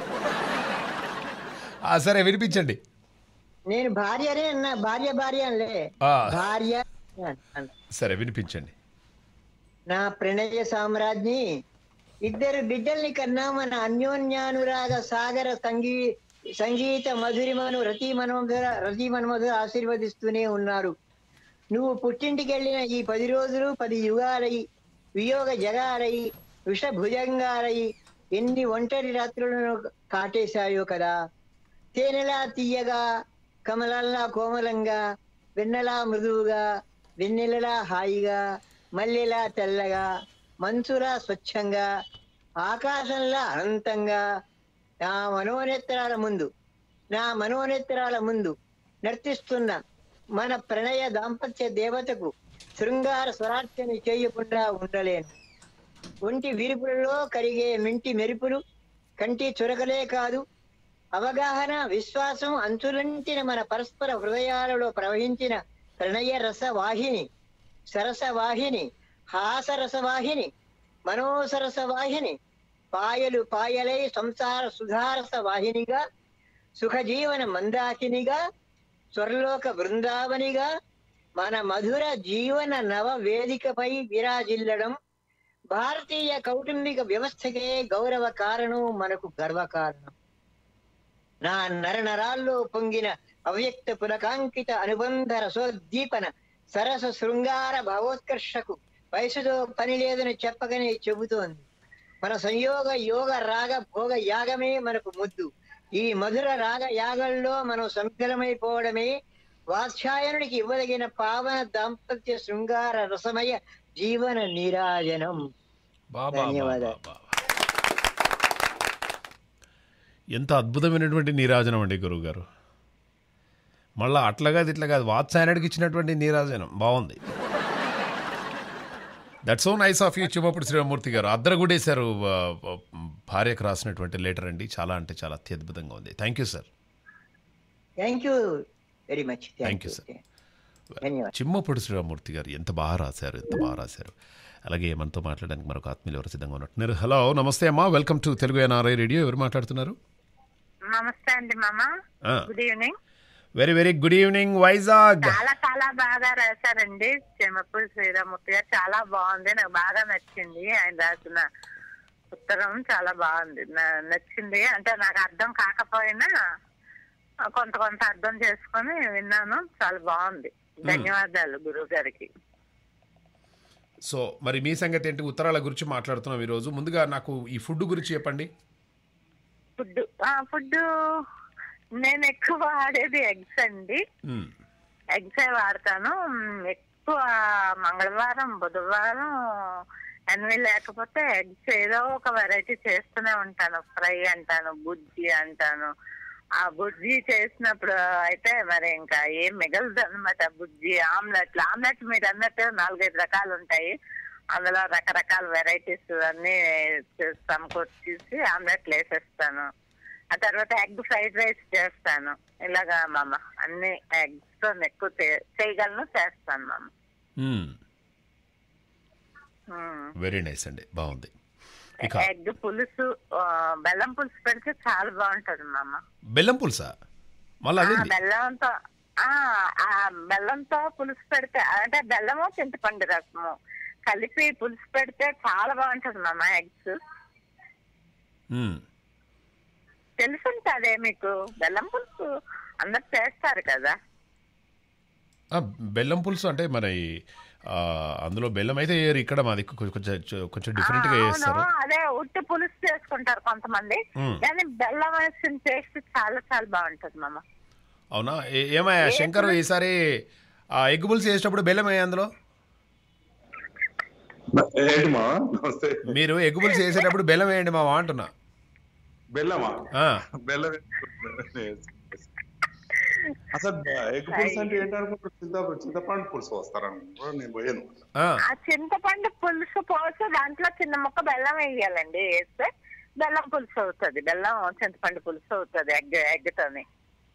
Speaker 1: ఆ, సరే వినిపించండి
Speaker 5: నేను భార్యనే అన్నా భార్య భార్య అనలే
Speaker 1: ఆ,
Speaker 5: భార్య అన్నా
Speaker 1: సరే వినిపించండి
Speaker 5: నా ప్రణయ సామ్రాజ్ఞి ఇద్దరు బిడ్డల్ని కన్నా మన అన్యోన్యానురాగ సాగర సంగీ సంగీత మధురిమను రతి మనోధర రతి మనోధర ఆశీర్వదిస్తూనే ఉన్నారు నువ్వు పుట్టింటికి వెళ్ళిన ఈ పది రోజులు పది యుగాలై వియోగ జగాలై విషభుజంగాలై ఎన్ని ఒంటరి రాత్రులను కాటేశాయో కదా తేనెలా తీయగా కమలల్లా కోమలంగా వెన్నెలా మృదువుగా వెన్నెలలా హాయిగా మల్లెలా తెల్లగా మంచులా స్వచ్ఛంగా ఆకాశంలా అనంతంగా నా మనోనేత్రాల ముందు నా మనోనేత్రాల ముందు నర్తిస్తున్న మన ప్రణయ దాంపత్య దేవతకు శృంగార స్వరార్చన చేయకుండా ఉండలేను ఒంటి విరుపులలో కరిగే మింటి మెరుపులు కంటి చురకలే కాదు అవగాహన విశ్వాసం అంచులంటిన మన పరస్పర హృదయాలలో ప్రవహించిన ప్రణయ రస వాహిని సరస వాహిని హాసరస వాహిని మనోసరస వాహిని పాయలు పాయలై సంసార సుధారస వాహినిగా సుఖజీవన మందాకినిగా స్వర్లోక బృందావనిగా మన మధుర జీవన నవ వేదికపై విరాజిల్లడం భారతీయ కౌటుంబిక వ్యవస్థకే గౌరవ కారణం మనకు గర్వకారణం నా నరనరాల్లో పొంగిన అవ్యక్త పులకాంకిత అనుబంధ రసోద్దీపన సరస శృంగార భావోత్కర్షకు వయసుతో పని లేదని చెప్పకనే చెబుతోంది మన సంయోగ యోగ రాగ భోగ యాగమే మనకు ముద్దు ఈ మధుర రాగ యాగంలో మనం సంకలమైపోవడమే వాత్స్యాయనుడికి ఇవ్వదగిన పావన దాంపత్య శృంగార రసమయ జీవన నీరాజనం
Speaker 1: బాబా
Speaker 5: ధన్యవాదాలు.
Speaker 1: ఎంత అద్భుతమైనటువంటి నీరాజనం అండి గురువు గారు మళ్ళా అట్లా కాదు ఇట్లా కాదు వాత్సాయనుడికి ఇచ్చినటువంటి నీరాజనం బాగుంది that's so nice of you చిమ్మప్పుడు శ్రీరామూర్తి గారు అద్దరగుడేశారు ఆ, ఆ, భార్యకు రాసినటువంటి లెటర్ అండి చాలా అంటే చాలా అత్యద్భుతంగా ఉంది thank you sir
Speaker 5: thank you very much
Speaker 1: Thank you, sir.
Speaker 5: ధన్యవాదాలు
Speaker 1: చిమ్మప్పుడు శ్రీరామూర్తి గారు ఎంత బాగా రాశారు ఎంత బాగా రాశారు అలాగే మనతో మాట్లాడడానికి మరొక ఆత్మీయులు ఎవరు సిద్ధంగా ఉన్నట్టున్నారు హలో నమస్తే అమ్మా welcome to Telugu NRI radio ఎవరు మాట్లాడుతున్నారు
Speaker 2: నమస్తే అండి మామ good evening
Speaker 1: very very good evening Vizag
Speaker 2: చాలా చాలా బాగా రాశారండి చెమపూరి శ్రీరామూర్తి గారు చాలా బాగుంది నాకు బాగా నచ్చింది ఆయన రాసిన ఉత్తరం చాలా బాగుంది నా- నచ్చింది అంటే నాకు అర్థం కాకపోయినా ఆ, కొంత కొంత అర్థం చేసుకొని విన్నాను చాలా బాగుంది ధన్యవాదాలు గురువు గారికి
Speaker 1: సో మరి మీ సంగతి ఏంటి ఉత్తరాల గురించి మాట్లాడుతున్నాం ఈరోజు ముందుగా నాకు ఈ ఫుడ్ గురించి చెప్పండి
Speaker 2: ఫుడ్ ఫుడ్ నేను ఎక్కువ వాడేది ఎగ్స్ అండి
Speaker 1: మ్మ్.
Speaker 2: ఎగ్స్ వాడతాను మ్, ఎక్కువ మంగళవారం బుధవారం అన్ని లేకపోతే ఎగ్స్ ఏదో ఒక వెరైటీ చేస్తూనే ఉంటాను ఫ్రై అంటాను బుజ్జి అంటాను ఆ బుజ్జి చేసినప్పుడు అయితే మరి ఇంకా ఏం మిగలదు అనమాట బుజ్జి ఆమ్లెట్లు ఆమ్లెట్ మీరు అన్నట్టు నాలుగైదు రకాలు ఉంటాయి అందులో రకరకాల వెరైటీస్ అన్ని సమకూర్చేసి ఆమ్లెట్లు వేసేస్తాను ఆ తర్వాత ఎగ్ ఫ్రైడ్ రైస్ చేస్తాను ఇలాగా మామ అన్ని ఎగ్స్ తో ఎక్కువ చే- చేయగలను చేస్తాను మామ
Speaker 1: మ్మ్.
Speaker 2: ఉమ్.
Speaker 1: వెరీ నైస్ అండి బాగుంది ఇక
Speaker 2: ఎగ్ పులుసు ఆ, బెల్లం పులుసు పెడితే చాలా బాగుంటది మామ
Speaker 1: బెల్లం పులుసా మళ్ళీ
Speaker 2: ఆ,
Speaker 1: అదేంటి
Speaker 2: బెల్లంతో ఆ ఆ బెల్లంతో పులుసు పెడితే అంటే బెల్లము చింతపండు రసము కలిపి పులుసు పెడితే చాలా బాగుంటది మామ ఎగ్స్
Speaker 1: మ్మ్.
Speaker 2: తెలుసుంటదే మీకు బెల్లం పులుసు అందరు చేస్తారు కదా
Speaker 1: ఆ, బెల్లం పులుసు అంటే మరి ఆ, అందులో బెల్లం అయితే వేయరు ఇక్కడ మాది కొంచెం కొంచెం- కొంచెం డిఫరెంట్గా
Speaker 2: ఆ,
Speaker 1: వేస్తారు
Speaker 2: అవును అదే ఉట్టి పులుసు చేసుకుంటారు కొంతమంది
Speaker 1: మ్మ్.
Speaker 2: కానీ బెల్లం వేసిన టేస్ట్ చాలా చాలా బాగుంటది మామ
Speaker 1: అవునా ఏ- ఏమయ్యా శంకర్ ఈసారి ఆ ఎగ్ పులుసు వేసేటప్పుడు బెల్లం వేయ అందులో
Speaker 7: ఏంటి మా నమస్తే
Speaker 1: మీరు ఎగ్ పులుసు వేసేటప్పుడు బెల్లం వేయండి మా అంటున్నా
Speaker 7: బెల్లమా
Speaker 1: ఆ,
Speaker 7: బెల్లం అసలు ఎగ్ పులుసు అంటే ఏంటనుకుంటారు చింత చింతపండు పులుసు వస్తారనుకుంటారు నేను పోయాను
Speaker 1: ఆ,
Speaker 2: ఆ చింతపండు పులుసు పోసి దాంట్లో చిన్న ముక్క బెల్లం వేయాలండి వేస్తే బెల్లం పులుసు అవుతుంది బెల్లం చింతపండు పులుసు అవుతుంది ఎగ్ ఎగ్తోని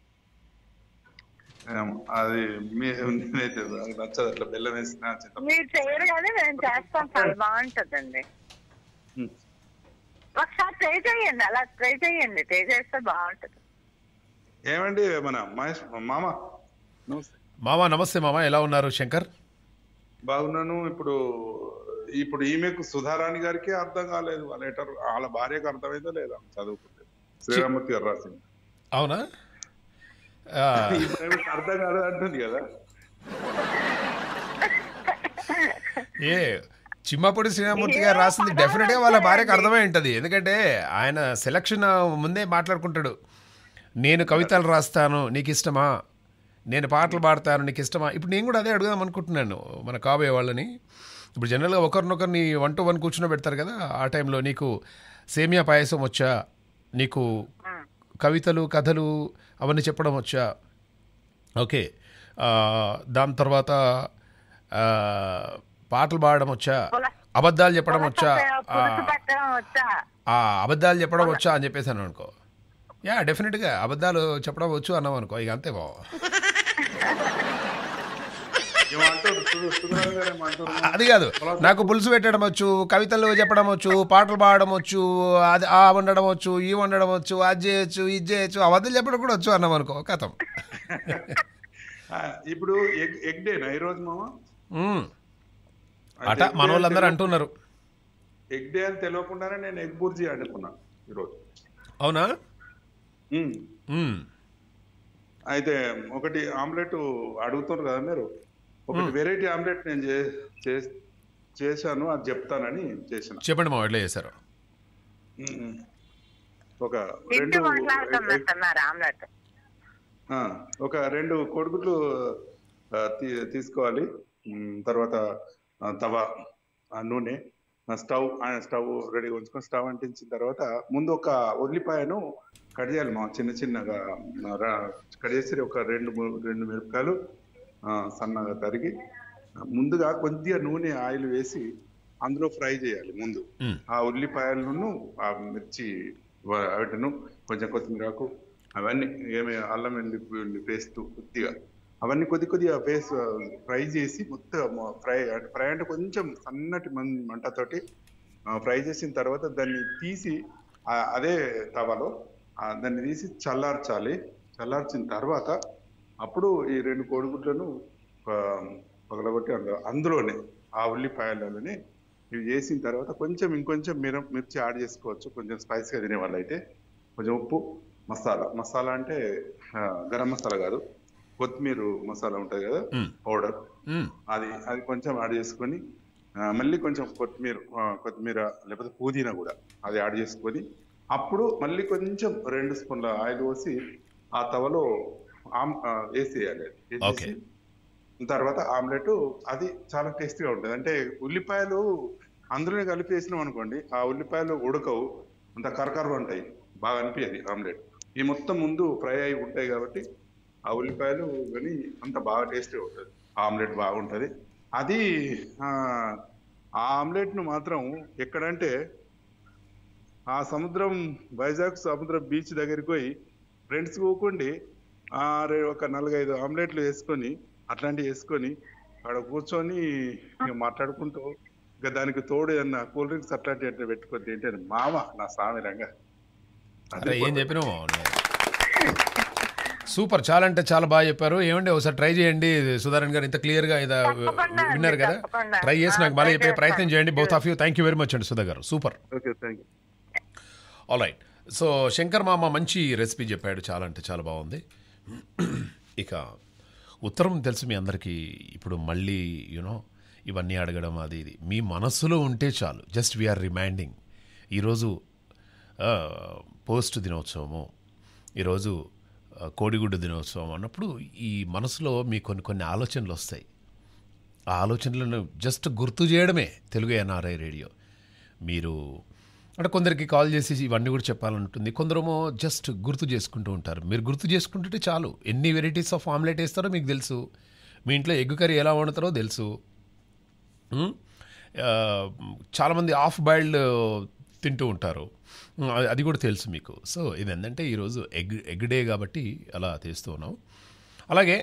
Speaker 7: ఏమో, అది మీ నేనైతే నాకు నచ్చదు అట్లా బెల్లం వేసిన చింతపండు
Speaker 2: మీరు చేయరు కానీ మేము చేస్తాం చాలా బాగుంటుందండి
Speaker 7: ఉమ్.
Speaker 2: ఒకసారి ట్రై చేయండి అలా ట్రై చేయండి ట్రై చేస్తే బాగుంటుంది
Speaker 7: ఏమండి మన మహేష్ మామ నమస్తే
Speaker 1: మామ నమస్తే మామ ఎలా ఉన్నారు శంకర్
Speaker 7: బాగున్నాను ఇప్పుడు ఇప్పుడు ఈమెకు సుధారాణి గారికి అర్థం కాలేదు ఆ లెటర్ వాళ్ళ భార్యకు అర్థమైందో లేదా చదువుకుంటే శ్రీరామూర్తి గారు రాసింది
Speaker 1: అవునా ఆ,
Speaker 7: ఇప్పుడు ఈమెకు అర్థం కాలేదు అంటుంది కదా
Speaker 1: ఏ చిమ్మపూడి శ్రీరామూర్తి గారు రాసింది డెఫినెట్గా వాళ్ళ భార్యకు అర్థమై ఉంటుంది ఎందుకంటే ఆయన సెలక్షన్ ముందే మాట్లాడుకుంటాడు నేను కవితలు రాస్తాను నీకు ఇష్టమా నేను పాటలు పాడతాను నీకు ఇష్టమా ఇప్పుడు నేను కూడా అదే అడుగుదాం అనుకుంటున్నాను మన కాబోయే వాళ్ళని ఇప్పుడు జనరల్గా ఒకరినొకరిని వన్ టు వన్ కూర్చుని పెడతారు కదా ఆ టైంలో నీకు సేమియా పాయసం వచ్చా నీకు కవితలు కథలు అవన్నీ చెప్పడం వచ్చా ఓకే ఆ, దాని తర్వాత ఆ, పాటలు పాడడం వచ్చా అబద్ధాలు చెప్పడం వచ్చా ఆ,
Speaker 2: పులుసు పెట్టడం వచ్చా
Speaker 1: ఆ అబద్ధాలు చెప్పడం వచ్చా అని చెప్పేసాను అనుకో యా డెఫినెట్గా అబద్ధాలు చెప్పడం వచ్చు అన్నాం అనుకో ఇక అంతే బావ
Speaker 7: ఏమంటారు సు- సుధారాణి గారు ఏమంటారు
Speaker 1: అది కాదు నాకు పులుసు పెట్టడం వచ్చు కవితలు చెప్పడం వచ్చు పాటలు పాడడం వచ్చు అది ఆ వండడం వచ్చు ఈ వండడం వచ్చు అది చేయొచ్చు ఇది చేయొచ్చు అబద్ధాలు చెప్పడం కూడా వచ్చు అన్నాం అనుకో కథం
Speaker 7: ఆ, ఇప్పుడు ఎగ్ ఎగ్ డేనా ఈ రోజు మామ
Speaker 1: మ్మ్.
Speaker 7: అయితే
Speaker 1: అట
Speaker 7: ఎగ్ డే
Speaker 1: మన
Speaker 7: అని
Speaker 1: వాళ్ళందరూ
Speaker 7: తెలియ-
Speaker 1: అంటున్నారు
Speaker 7: ఎగ్ డే అని తెలియకుండానే నేను ఎగ్ బుర్జీ అనుకున్నా ఈరోజు
Speaker 1: అవునా
Speaker 7: ఉమ్.
Speaker 1: మ్మ్.
Speaker 7: అయితే ఒకటి ఆమ్లెట్ అడుగుతున్నారు కదా మీరు ఒకటి వెరైటీ ఆమ్లెట్ నేను చే- చే- చేశాను అది చెప్తానని చేసిన
Speaker 1: చెప్పండి మా ఎట్లా చేశారు
Speaker 7: ఉమ్. ఒక
Speaker 8: తింటూ
Speaker 7: రెండు
Speaker 8: మాట్లాడుతున్నట్టున్నారు ఆమ్లెట్
Speaker 7: ఆ, ఒక రెండు కోడిగుడ్లు ఆ, తీ- తీసుకోవాలి ఉమ్, తర్వాత ఆ, తవ ఆ, నూనె ఆ, స్టవ్ ఆ, స్టవ్ రెడీగా ఉంచుకొని స్టవ్ అంటించిన తర్వాత ముందు ఒక ఉల్లిపాయను కట్ చేయాలి మా చిన్న చిన్నగా ఆ, రా- కట్ చేసి ఒక రెండు మూడు- రెండు మిరపకాయలు ఆ, సన్నగా తరిగి ఆ, ముందుగా కొద్దిగా నూనె ఆయిల్ వేసి అందులో ఫ్రై చేయాలి ముందు
Speaker 1: మ్.
Speaker 7: ఆ ఉల్లిపాయలను ఆ మిర్చి వ- వాటిను కొంచెం కొత్తిమీరకు అవన్నీ ఏమి అల్లం వెల్లుల్లి పేస్ట్ కొద్దిగా అవన్నీ కొద్ది కొద్దిగా పేస్ట్ ఫ్రై చేసి మొత్తం ఫ్రై ఫ్రై అంటే కొంచెం సన్నటి మం- మంటతోటి ఫ్రై చేసిన తర్వాత దాన్ని తీసి ఆ అదే తవలో ఆ దాన్ని తీసి చల్లార్చాలి చల్లార్చిన తర్వాత అప్పుడు ఈ రెండు కోడిగుడ్లను ఆ, పగలగొట్టి అందులో అందులోనే ఆ ఉల్లిపాయలలోనే ఇవి చేసిన తర్వాత కొంచెం ఇంకొంచెం మిర మిర్చి యాడ్ చేసుకోవచ్చు కొంచెం స్పైసీగా తినే వాళ్ళైతే కొంచెం ఉప్పు మసాలా మసాలా అంటే ఆ, గరం మసాలా కాదు కొత్తిమీర మసాలా ఉంటుంది కదా
Speaker 1: మ్.
Speaker 7: పౌడర్
Speaker 1: మ్.
Speaker 7: అది అది కొంచెం యాడ్ చేసుకొని ఆ, మళ్ళీ కొంచెం కొత్తిమీర ఆ, కొత్తిమీర లేకపోతే పుదీనా కూడా అది యాడ్ చేసుకొని అప్పుడు మళ్ళీ కొంచెం రెండు స్పూన్ల ఆయిల్ పోసి ఆ తవలో ఆమ్ ఆ, వేసేయాలి
Speaker 1: Okay.
Speaker 7: వేసేసి తర్వాత ఆమ్లెట్ అది చాలా టేస్టీగా ఉంటుంది అంటే ఉల్లిపాయలు అందులోనే కలిపి వేసినాం అనుకోండి ఆ ఉల్లిపాయలు ఉడకవు అంత కరకర ఉంటాయి బాగా అనిపించదు ఆమ్లెట్ ఈ మొత్తం ముందు ఫ్రై అయి ఉంటాయి కాబట్టి ఆ ఉల్లిపాయలు కానీ అంత బాగా టేస్టీగా ఉంటుంది ఆమ్లెట్ బాగుంటది అది ఆ ఆ ఆమ్లెట్ ను మాత్రం ఎక్కడంటే ఆ సముద్రం వైజాగ్ సముద్రం బీచ్ దగ్గరికి పోయి ఫ్రెండ్స్ పోకుండి ఆ రే- ఒక నాలుగైదు ఆమ్లెట్లు వేసుకొని అట్లాంటివి వేసుకొని అక్కడ కూర్చొని ఇక మాట్లాడుకుంటూ ఇక దానికి తోడు ఏదన్నా కూల్ డ్రింక్స్ అట్లాంటివి అంటే పెట్టుకొని తింటే మామ నా సామిరంగా
Speaker 1: అరే ఏం చెప్పినావు సూపర్ చాలా అంటే చాలా బాగా చెప్పారు ఏమండి ఒకసారి ట్రై చేయండి సుధారన్ గారు ఇంత క్లియర్గా ఇదా
Speaker 8: తప్పకుండా అండి,
Speaker 1: విన్నారు కదా
Speaker 8: తప్పకుండా.
Speaker 1: ట్రై చేసి నాకు
Speaker 8: ఆ,
Speaker 1: మళ్ళీ
Speaker 8: try
Speaker 1: చెప్పే ప్రయత్నం
Speaker 8: చేస్తాను.
Speaker 1: చేయండి both of you thank you very much అండి సుధా గారు super
Speaker 7: okay thank you
Speaker 1: all right so Shankar మామ మంచి రెసిపీ చెప్పాడు చాలా అంటే చాలా బాగుంది ఇక ఉత్తరం తెలుసు మీ అందరికీ ఇప్పుడు మళ్ళీ యూనో ఇవన్నీ అడగడం అది ఇది మీ మనస్సులో ఉంటే చాలు జస్ట్ వీఆర్ రిమైండింగ్ ఈరోజు ఆ, పోస్ట్ దినోత్సవము ఈరోజు ఆ, కోడిగుడ్డు దినోత్సవం అన్నప్పుడు ఈ మనసులో మీ కొన్ని కొన్ని ఆలోచనలు వస్తాయి ఆ ఆలోచనలను జస్ట్ గుర్తు చేయడమే తెలుగు ఎన్ఆర్ఐ రేడియో మీరు అంటే కొందరికి కాల్ చేసి ఇవన్నీ కూడా చెప్పాలంటుంది కొందరేమో జస్ట్ గుర్తు చేసుకుంటూ ఉంటారు మీరు గుర్తు చేసుకుంటుంటే చాలు ఎన్ని వెరైటీస్ ఆఫ్ ఆమ్లెట్ వేస్తారో మీకు తెలుసు మీ ఇంట్లో ఎగ్ కర్రీ ఎలా వండుతారో తెలుసు ఉమ్, ఆ, చాలామంది ఆఫ్ బాయిల్డ్ తింటూ ఉంటారు ఉమ్, అది- అది కూడా తెలుసు మీకు సో ఇది ఏంటంటే ఈరోజు ఎగ్ ఎగ్ డే కాబట్టి అలా తీస్తూ ఉన్నాం అలాగే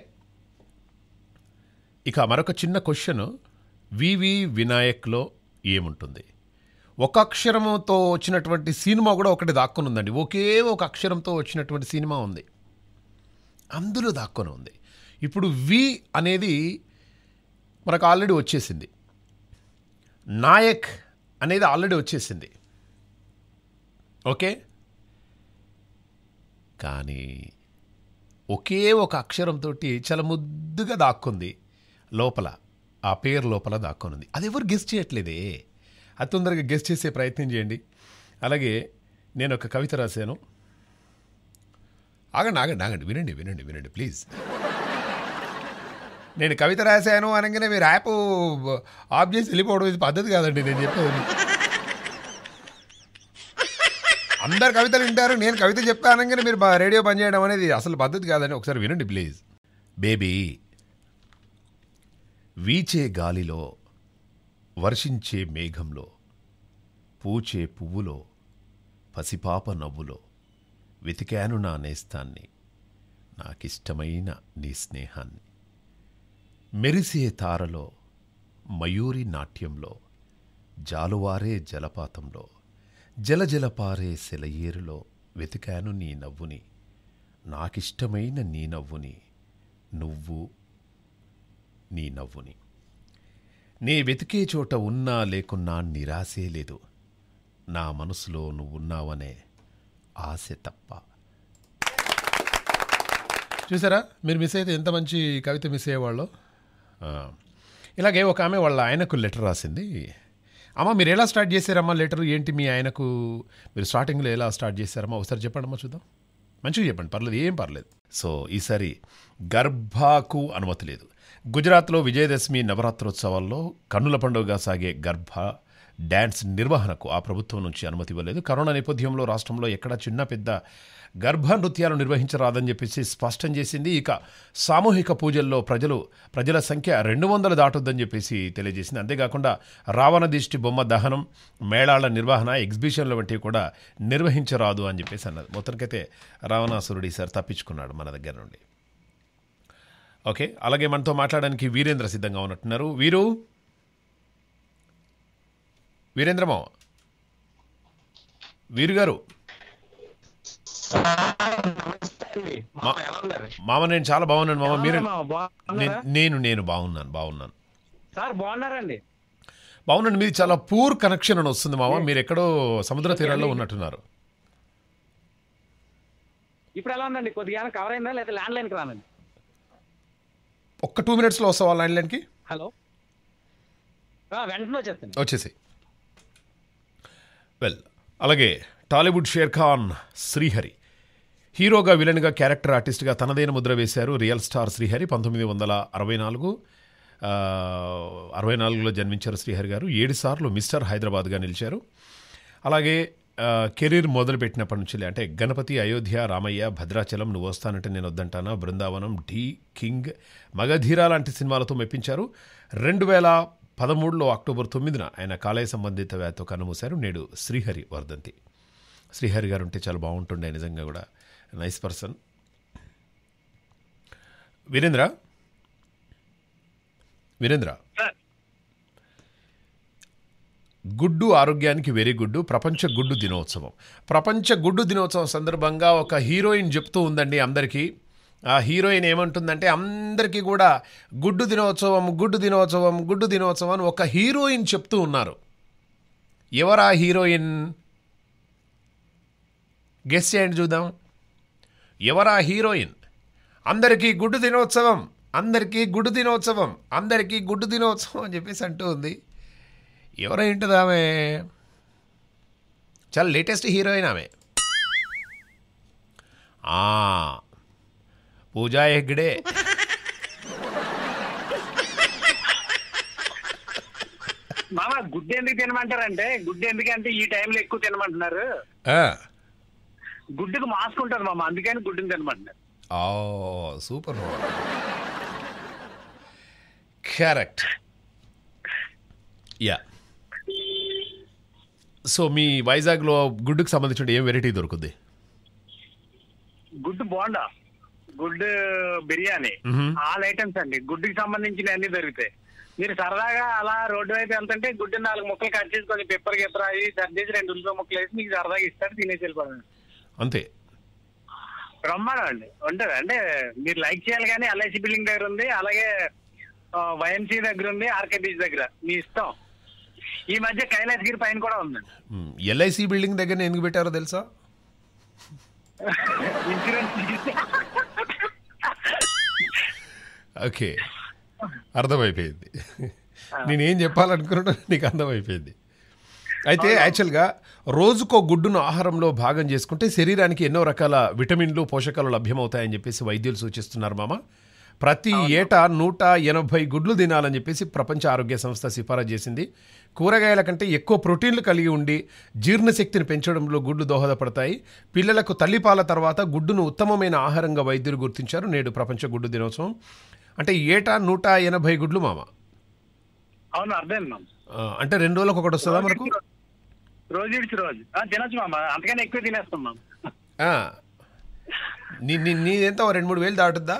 Speaker 1: ఇక మరొక చిన్న క్వశ్చన్ వివి వినాయక్లో ఏముంటుంది ఒక అక్షరంతో వచ్చినటువంటి సినిమా కూడా ఒకటి దాక్కుని ఉందండి ఒకే ఒక అక్షరంతో వచ్చినటువంటి సినిమా ఉంది అందులో దాక్కుని ఉంది ఇప్పుడు వి అనేది మనకు ఆల్రెడీ వచ్చేసింది నాయక్ అనేది ఆల్రెడీ వచ్చేసింది ఓకే కానీ ఒకే ఒక అక్షరంతో చాలా ముద్దుగా దాక్కుంది లోపల ఆ పేరు లోపల దాక్కునుంది అది ఎవరు గెస్ట్ చేయట్లేదే అది తొందరగా గెస్ట్ చేసే ప్రయత్నం చేయండి అలాగే నేను ఒక కవిత రాశాను ఆగండి ఆగండి ఆగండి వినండి వినండి వినండి ప్లీజ్ నేను కవిత రాశాను అనగానే మీరు యాప్ ఆఫ్ చేసి వెళ్ళిపోవడం ఇది పద్ధతి కాదండి నేను చెప్పేది అందరు కవితలు వింటారు నేను కవిత చెప్పా అనగానే మీరు బా- రేడియో బంద్ చేయడం అనేది అసలు పద్ధతి కాదండి ఒకసారి వినండి ప్లీజ్ బేబీ వీచే గాలిలో వర్షించే మేఘంలో పూచే పువ్వులో పసిపాప నవ్వులో వెతికాను నా నేస్తాన్ని నాకిష్టమైన నీ స్నేహాన్ని మెరిసే తారలో మయూరి నాట్యంలో జాలువారే జలపాతంలో జలజలపారే సెలయేరులో వెతికాను నీ నవ్వుని నాకిష్టమైన నీ నవ్వుని నువ్వు నీ నవ్వుని నే వెతికే చోట ఉన్నా లేకున్నా నిరాశే లేదు నా మనసులో నువ్వున్నావనే ఆశ తప్ప చూసారా మీరు మిస్ అయితే ఎంత మంచి కవిత మిస్ అయ్యేవాళ్ళు ఆ, ఇలాగే ఒక ఆమె వాళ్ళ ఆయనకు లెటర్ రాసింది అమ్మ మీరు ఎలా స్టార్ట్ చేశారమ్మా లెటర్ ఏంటి మీ ఆయనకు మీరు స్టార్టింగ్లో ఎలా స్టార్ట్ చేశారమ్మా ఒకసారి చెప్పండి అమ్మా చూద్దాం మంచిగా చెప్పండి పర్లేదు ఏం పర్లేదు సో ఈసారి గర్భాకు అనుమతి లేదు గుజరాత్లో విజయదశమి నవరాత్రోత్సవాల్లో కన్నుల పండుగగా సాగే గర్భ డ్యాన్స్ నిర్వహణకు ఆ ప్రభుత్వం నుంచి అనుమతి ఇవ్వలేదు కరోనా నేపథ్యంలో రాష్ట్రంలో ఎక్కడ చిన్న పెద్ద గర్భ నృత్యాలు నిర్వహించరాదని చెప్పేసి స్పష్టం చేసింది ఇక సామూహిక పూజల్లో ప్రజలు ప్రజల సంఖ్య రెండు వందలు దాటొద్దని చెప్పేసి తెలియజేసింది అంతేకాకుండా రావణ దిష్టి బొమ్మ దహనం మేళాల నిర్వహణ ఎగ్జిబిషన్ల వంటివి కూడా నిర్వహించరాదు అని చెప్పేసి అన్నది మొత్తానికైతే రావణాసురుడు ఈసారి తప్పించుకున్నాడు మన దగ్గర నుండి ఓకే అలాగే మనతో మాట్లాడడానికి వీరేంద్ర సిద్ధంగా ఉన్నట్టున్నారు వీరు వీరేంద్రమో వీరు గారు మా- మామ నేను చాలా బాగున్నాను మామ మీరు నే- నేను నేను బాగున్నాను బాగున్నాను
Speaker 9: సార్ బాగున్నారండి
Speaker 1: బాగున్నాను మీది చాలా పూర్ కనెక్షన్ అని వస్తుంది మామ మీరు ఎక్కడో సముద్ర తీరాల్లో ఉన్నట్టున్నారు
Speaker 9: ఇప్పుడు ఎలా ఉందండి కొద్దిగా కవర్ అయిందా లేదా ల్యాండ్ లైన్కి రానండి
Speaker 1: ఒక్క టూ మినిట్స్లో వస్తావా ల్యాండ్ లైన్కి
Speaker 9: హలో ఆ, వెంటనే వచ్చేస్తాను
Speaker 1: వచ్చేసి వెల్ అలాగే టాలీవుడ్ షేర్ ఖాన్ శ్రీహరి హీరోగా విలన్గా క్యారెక్టర్ ఆర్టిస్ట్గా తనదైన ముద్ర వేశారు రియల్ స్టార్ శ్రీహరి పంతొమ్మిది వందల అరవై నాలుగు ఆ, అరవై నాలుగులో జన్మించారు శ్రీహరి గారు ఏడు సార్లు మిస్టర్ హైదరాబాద్గా నిలిచారు అలాగే ఆ, కెరీర్ మొదలుపెట్టినప్పటి నుంచి అంటే గణపతి అయోధ్య రామయ్య భద్రాచలం నువ్వు వస్తానంటే నేను వద్దంటానా బృందావనం ఢీ కింగ్ మగధీర లాంటి సినిమాలతో మెప్పించారు రెండు వేల పదమూడులో అక్టోబర్ తొమ్మిదిన ఆయన కాలేయ సంబంధిత వ్యాధితో కన్నుమూశారు నేడు శ్రీహరి వర్ధంతి శ్రీహరి గారు ఉంటే చాలా బాగుంటుండే నిజంగా కూడా నైస్ పర్సన్ వీరేంద్ర వీరేంద్ర గుడ్డు ఆరోగ్యానికి వెరీ గుడ్డు ప్రపంచ గుడ్డు దినోత్సవం ప్రపంచ గుడ్డు దినోత్సవం సందర్భంగా ఒక హీరోయిన్ చెప్తూ ఉందండి అందరికీ ఆ హీరోయిన్ ఏమంటుందంటే అందరికీ కూడా గుడ్డు దినోత్సవం గుడ్డు దినోత్సవం గుడ్డు దినోత్సవం అని ఒక హీరోయిన్ చెప్తూ ఉన్నారు ఎవరా హీరోయిన్ గెస్ చేయండి చూద్దాం ఎవరా హీరోయిన్ అందరికీ గుడ్డు దినోత్సవం అందరికీ గుడ్డు దినోత్సవం అందరికీ గుడ్డు దినోత్సవం అని చెప్పేసి అంటూ ఉంది ఎవరైంటుంది ఆమె చాలా లేటెస్ట్ హీరోయిన్ ఆమె ఆ, పూజా హెగ్డే
Speaker 9: మామ గుడ్డు ఎందుకు తినమంటారంటే గుడ్డు ఎందుకంటే ఈ టైంలో ఎక్కువ తినమంటున్నారు
Speaker 1: ఆ,
Speaker 9: గుడ్డుకు మాస్క్ ఉంటుంది మామ అందుకని గుడ్డుని తినమంటున్నారు
Speaker 1: ఓ సూపర్ కరెక్ట్ యా సో మీ వైజాగ్లో గుడ్డుకు సంబంధించిన ఏం వెరైటీ దొరుకుద్ది
Speaker 9: గుడ్డు బోండా గుడ్డు బిర్యానీ
Speaker 1: మ్మ్.
Speaker 9: ఆల్ ఐటమ్స్ అండి గుడ్డుకి సంబంధించిన అన్ని దొరుకుతాయి మీరు సరదాగా అలా రోడ్డు వైపు వెళ్తుంటే గుడ్డు నాలుగు ముక్కలు కట్ చేసి కొంచెం పెప్పర్ గిప్పర్ అవి సర్దేసి రెండు ఉల్లిపాయ ముక్కలు వేసి మీకు సరదాగా ఇస్తారు తినేసి వెళ్ళిపోవాలి
Speaker 1: అంతే
Speaker 9: బ్రహ్మాండం అండి ఉంటుంది అంటే మీరు లైక్ చేయాలి కానీ ఎల్ఐసి బిల్డింగ్ దగ్గర ఉంది అలాగే వైఎంసీ దగ్గర ఉంది ఆర్కే బీచ్ దగ్గర మీ ఇష్టం ఈ మధ్య కైలాసగిరి పైన కూడా ఉందండి
Speaker 1: ఎల్ఐసి బిల్డింగ్ దగ్గర ఎందుకు పెట్టారో తెలుసా
Speaker 9: ఇన్సూరెన్స్
Speaker 1: ఓకే అర్థమైపోయింది నేనేం చెప్పాలనుకున్నా నీకు అర్థమైపోయింది అయితే యాక్చువల్గా రోజుకో గుడ్డును ఆహారంలో భాగం చేసుకుంటే శరీరానికి ఎన్నో రకాల విటమిన్లు పోషకాలు లభ్యమవుతాయని చెప్పేసి వైద్యులు సూచిస్తున్నారు మామ ప్రతి ఏటా నూట ఎనభై గుడ్లు తినాలని చెప్పేసి ప్రపంచ ఆరోగ్య సంస్థ సిఫారసు చేసింది కూరగాయల కంటే ఎక్కువ ప్రోటీన్లు కలిగి ఉండి జీర్ణశక్తిని పెంచడంలో గుడ్లు దోహదపడతాయి పిల్లలకు తల్లిపాల తర్వాత గుడ్డును ఉత్తమమైన ఆహారంగా వైద్యులు గుర్తించారు నేడు ప్రపంచ గుడ్డు దినోత్సవం అంటే ఏటా నూట ఎనభై గుడ్లు మామ
Speaker 9: అవును అర్థం మామ
Speaker 1: ఆ, అంటే రెండు రోజులకు ఒకటి వస్తుందా మనకు
Speaker 9: రోజు ఇడిచి రోజు ఆ, తినొచ్చు మామ అంతకన్నా ఎక్కువ తినేస్తాం మామ
Speaker 1: ఆ. నీ నీ నీదెంత ఓ రెండు మూడు వేలు దాటుద్దా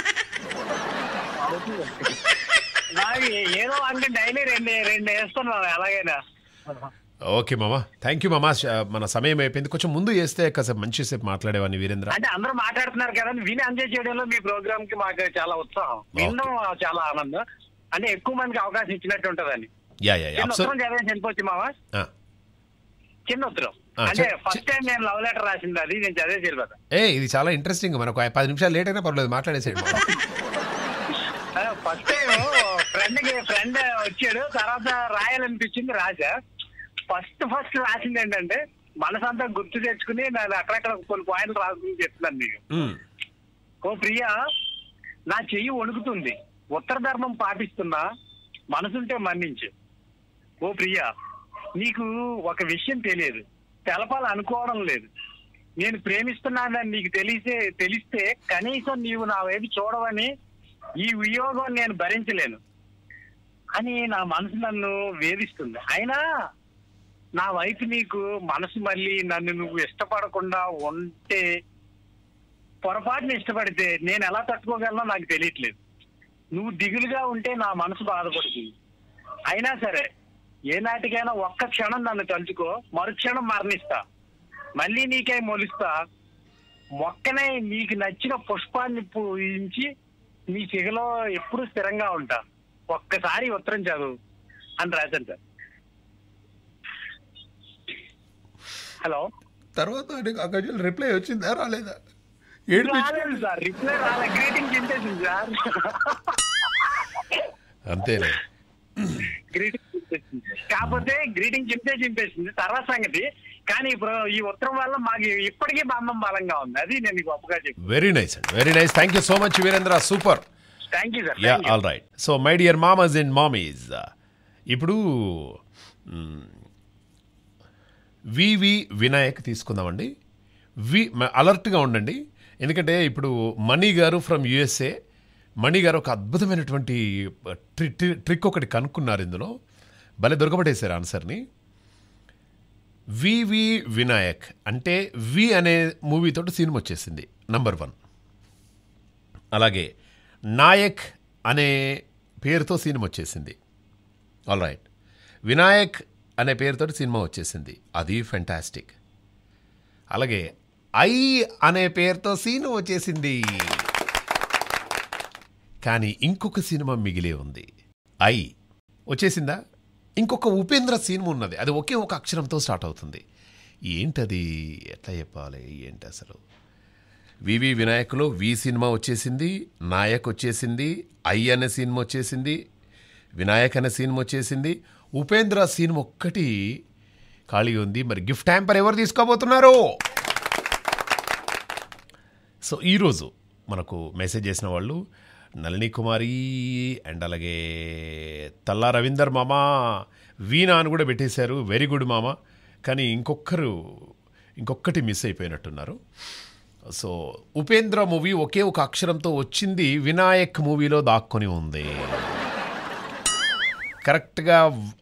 Speaker 9: నాకు ఏ- ఏదో అంటే డైలీ రెండు రెండు వేస్తాను మామ ఎలాగైనా
Speaker 1: ఓకే మామ థ్యాంక్ యూ మామ శ- మన సమయం అయిపోయింది కొంచెం ముందు చేస్తే కాసేపు మంచిసేపు మాట్లాడేవాడిని వీరేంద్ర
Speaker 9: అంటే అందరూ మాట్లాడుతున్నారు కదా అని విని ఎంజాయ్ చేయడంలో మీ ప్రోగ్రామ్ కి మాకు చాలా ఉత్సాహం వినడం చాలా ఆనందం అంటే ఎక్కువ మందికి అవకాశం ఇచ్చినట్టు ఉంటదని
Speaker 1: యా యా యా
Speaker 9: చిన్న
Speaker 1: అబ్సర్
Speaker 9: ఉత్తరం చదివేసి వెళ్ళిపోవచ్చు మామ చిన్న ఉత్తరం
Speaker 1: ఆ,
Speaker 9: అంటే
Speaker 1: చెప్-
Speaker 9: ఫస్ట్ టైం నేను లవ్ లెటర్ రాసింది అది నేను చదివేసి వెళ్ళిపోతా
Speaker 1: ఏ ఇది చాలా ఇంట్రెస్టింగ్ మనకు ఆ పది నిమిషాలు లేట్ అయినా పర్లేదు మాట్లాడేసేయండి మామ.
Speaker 9: ఫస్ట్ టైం ఫ్రెండ్ ఫ్రెండ్ వచ్చాడు తర్వాత రాయాలనిపించింది రాజా ఫస్ట్ ఫస్ట్ రాసింది ఏంటంటే మనసంతా గుర్తు తెచ్చుకుని నేను అక్కడక్కడ కొన్ని పాయింట్లు రాసుకుని చెప్తున్నాను నీకు
Speaker 1: మ్మ్.
Speaker 9: ఓ ప్రియా నా చెయ్యి వణుకుతుంది ఉత్తర ధర్మం పాటిస్తున్నా మనసుంటే మన్నించు ఓ ప్రియా నీకు ఒక విషయం తెలియదు తెలపాలి అనుకోవడం లేదు నేను ప్రేమిస్తున్నానని నీకు తెలిసే తెలిస్తే కనీసం నీవు నా వైపు చూడవని ఈ వియోగం నేను భరించలేను అని నా మనసు నన్ను వేధిస్తుంది అయినా నా వైపు నీకు మనసు మళ్ళీ నన్ను నువ్వు ఇష్టపడకుండా ఉంటే పొరపాటున ఇష్టపడితే నేను ఎలా తట్టుకోగలనో నాకు తెలియట్లేదు నువ్వు దిగులుగా ఉంటే నా మనసు బాధపడుతుంది అయినా సరే ఏ నాటికైనా ఒక్క క్షణం నన్ను తలుచుకో మరుక్షణం మరణిస్తా మళ్ళీ నీకై మొలుస్తా మొక్కనే నీకు నచ్చిన పుష్పాన్ని పూజించి నీ చిగలో ఎప్పుడు స్థిరంగా ఉంటా ఒక్కసారి ఈ ఉత్తరం చదువు అని రాశాను సార్ హలో
Speaker 1: తర్వాత నీకు ఆ గజల్ రిప్లై వచ్చిందా రాలేదా ఏడిపించి
Speaker 9: రాలేదు సార్ రిప్లై రాలేదు గ్రీటింగ్ చింపేసింది సార్
Speaker 1: అంతేలే
Speaker 9: గ్రీటింగ్ చింపేసింది కాకపోతే గ్రీటింగ్ చింపే చింపేసింది తర్వాత సంగతి కానీ ఇప్పుడు ఈ ఉత్తరం వల్ల మాకు ఇప్పటికీ బంధం బలంగా ఉంది అది నేను మీకు గొప్పగా చెప్పి
Speaker 1: వెరీ నైస్ అండి very nice thank you so much Veerendra super
Speaker 9: thank you sir
Speaker 1: yeah all right so my dear మామస్ అండ్ మామీస్ ఇప్పుడు మ్, వివి వినాయక్ తీసుకుందామండి వి అలర్ట్గా ఉండండి ఎందుకంటే ఇప్పుడు మణి గారు ఫ్రమ్ యుఎస్ఏ మణి గారు ఒక అద్భుతమైనటువంటి ట్రి ట్రి- ట్రిక్ ఒకటి కనుక్కున్నారు ఇందులో భలే దొరకబడేశారు ఆన్సర్ని వివి వినాయక్ అంటే వి అనే మూవీతో సినిమా వచ్చేసింది నంబర్ వన్ అలాగే నాయక్ అనే పేరుతో సినిమా వచ్చేసింది ఆల్ రైట్ వినాయక్ అనే పేరుతో సినిమా వచ్చేసింది అది ఫెంటాస్టిక్ అలాగే ఐ అనే పేరుతో సీన్ వచ్చేసింది కానీ ఇంకొక సినిమా మిగిలే ఉంది ఐ వచ్చేసిందా ఇంకొక ఉపేంద్ర సినిమా ఉన్నది అది ఒకే ఒక అక్షరంతో స్టార్ట్ అవుతుంది ఏంటది ఎట్లా చెప్పాలి ఏంటి అసలు వివి వినాయకులో వి సినిమా వచ్చేసింది నాయక్ వచ్చేసింది ఐ అనే సినిమా వచ్చేసింది వినాయక్ అనే సినిమా వచ్చేసింది ఉపేంద్ర సినిమా ఒక్కటి ఖాళీ ఉంది మరి గిఫ్ట్ హ్యాంపర్ ఎవరు తీసుకోబోతున్నారు సో ఈరోజు మనకు మెసేజ్ చేసిన వాళ్ళు నళిని కుమారి అండ్ అలాగే తల్లా రవీందర్ మామ వీణా అని కూడా పెట్టేశారు వెరీ గుడ్ మామ కానీ ఇంకొకరు ఇంకొకటి మిస్ అయిపోయినట్టున్నారు సో ఉపేంద్ర మూవీ ఒకే ఒక అక్షరంతో వచ్చింది వినాయక్ మూవీలో దాక్కొని ఉంది కరెక్ట్గా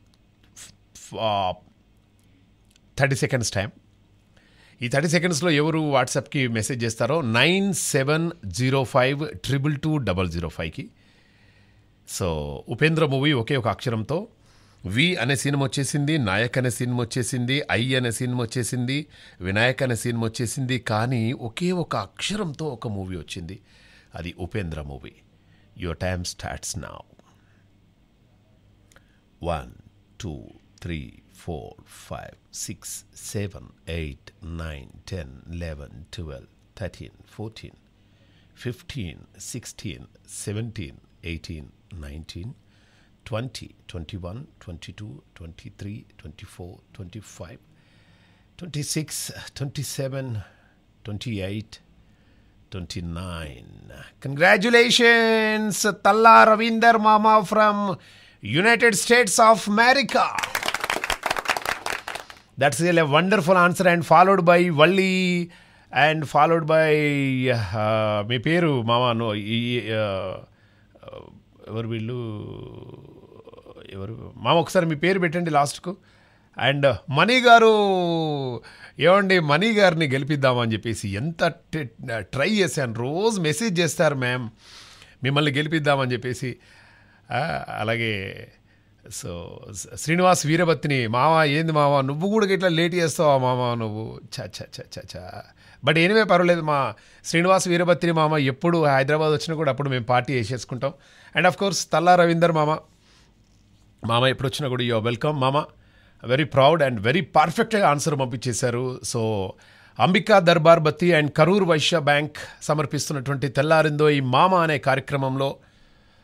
Speaker 1: థర్టీ సెకండ్స్ టైం ఈ థర్టీ సెకండ్స్లో ఎవరు వాట్సాప్కి మెసేజ్ చేస్తారో nine seven zero five triple two double zero ఫైవ్కి సో ఉపేంద్ర మూవీ ఒకే ఒక అక్షరంతో వి అనే సినిమా వచ్చేసింది నాయక్ అనే సినిమా వచ్చేసింది ఐ అనే సినిమా వచ్చేసింది వినాయక్ అనే సినిమా వచ్చేసింది కానీ ఒకే ఒక అక్షరంతో ఒక మూవీ వచ్చింది అది Upendra movie your time starts now one two three four five six seven eight nine ten eleven twelve thirteen fourteen fifteen sixteen seventeen eighteen nineteen twenty twenty one twenty two twenty three twenty four twenty five twenty six twenty seven twenty eight twenty nine congratulations Talla Ravinder మామా from United States of America that's a wonderful answer and followed by Valli and followed by మీ పేరు మామా no ఈ uh, ఎవరు వీళ్ళు ఎవరు మామ ఒకసారి మీ పేరు పెట్టండి లాస్ట్కు అండ్ మణి గారు ఏమండి మణి గారిని గెలిపిద్దామని చెప్పేసి ఎంత ట్రై చేశాను రోజు మెసేజ్ చేస్తారు మ్యామ్ మిమ్మల్ని గెలిపిద్దామని చెప్పేసి ఆ, అలాగే సో శ్రీనివాస్ వీరభత్తిని మామ ఏంది మామ నువ్వు కూడా ఇట్లా లేట్ చేస్తావా మామ నువ్వు చ చ చ చ చ బట్ ఏనివే పర్వాలేదు మా శ్రీనివాస్ వీరభత్తిని మామ ఎప్పుడు హైదరాబాద్ వచ్చినా కూడా అప్పుడు మేము పార్టీ వేసేసుకుంటాం and of course Talla Ravinder మామ మామ ఎప్పుడు వచ్చినా కూడా యూ వెల్కమ్ మామ వెరీ ప్రౌడ్ అండ్ వెరీ పర్ఫెక్ట్గా ఆన్సర్ పంపించేశారు so Ambika Darbar Batti and Karur Vysya bank సమర్పిస్తున్నటువంటి తెల్లారిందో ఈ మామ అనే కార్యక్రమంలో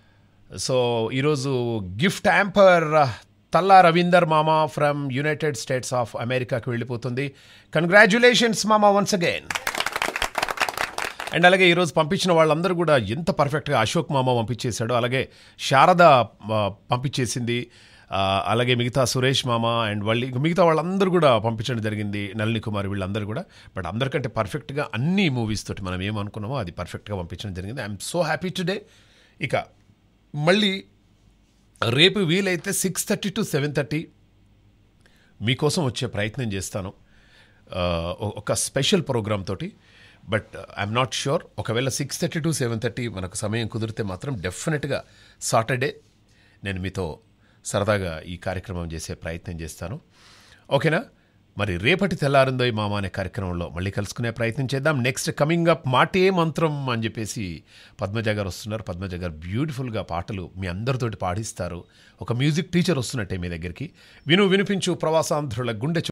Speaker 1: సో ఈరోజు గిఫ్ట్ యాంపర్ తల్లా రవీందర్ మామ ఫ్రమ్ యునైటెడ్ స్టేట్స్ ఆఫ్ అమెరికాకి వెళ్ళిపోతుంది కంగ్రాచులేషన్స్ మామ వన్స్ అగైన్ అండ్ అలాగే ఈరోజు పంపించిన వాళ్ళందరూ కూడా ఎంత పర్ఫెక్ట్గా అశోక్ మామ పంపించేశాడు అలాగే శారద ఆ, పంపించేసింది ఆ, అలాగే మిగతా సురేష్ మామ అండ్ వాళ్ళు ఇంక మిగతా వాళ్ళందరూ కూడా పంపించడం జరిగింది నళిని కుమార్ వీళ్ళందరూ కూడా బట్ అందరికంటే పర్ఫెక్ట్గా అన్ని మూవీస్ తోటి మనం ఏమనుకున్నామో అది పర్ఫెక్ట్గా పంపించడం జరిగింది ఐఎమ్ సో హ్యాపీ టుడే ఇక మళ్ళీ రేపు వీలైతే six thirty to seven thirty మీకోసం వచ్చే ప్రయత్నం చేస్తాను ఆ, ఒ- ఒక స్పెషల్ ప్రోగ్రామ్ తోటి బట్ ఐఎమ్ నాట్ ష్యూర్ ఒకవేళ six thirty to seven thirty మనకు సమయం కుదిరితే మాత్రం డెఫినెట్గా సాటర్డే నేను మీతో సరదాగా ఈ కార్యక్రమం చేసే ప్రయత్నం చేస్తాను ఓకేనా మరి రేపటి తెల్లారిందో ఈ మామ అనే కార్యక్రమంలో మళ్ళీ కలుసుకునే ప్రయత్నం చేద్దాం నెక్స్ట్ కమింగ్ అప్ మాటే మంత్రం అని చెప్పేసి పద్మజ గారు వస్తున్నారు పద్మజ గారు బ్యూటిఫుల్గా పాటలు మీ అందరితోటి పాడిస్తారు ఒక మ్యూజిక్ టీచర్ వస్తున్నట్టే మీ దగ్గరికి విను వినిపించు ప్రవాసాంధ్రుల గుండె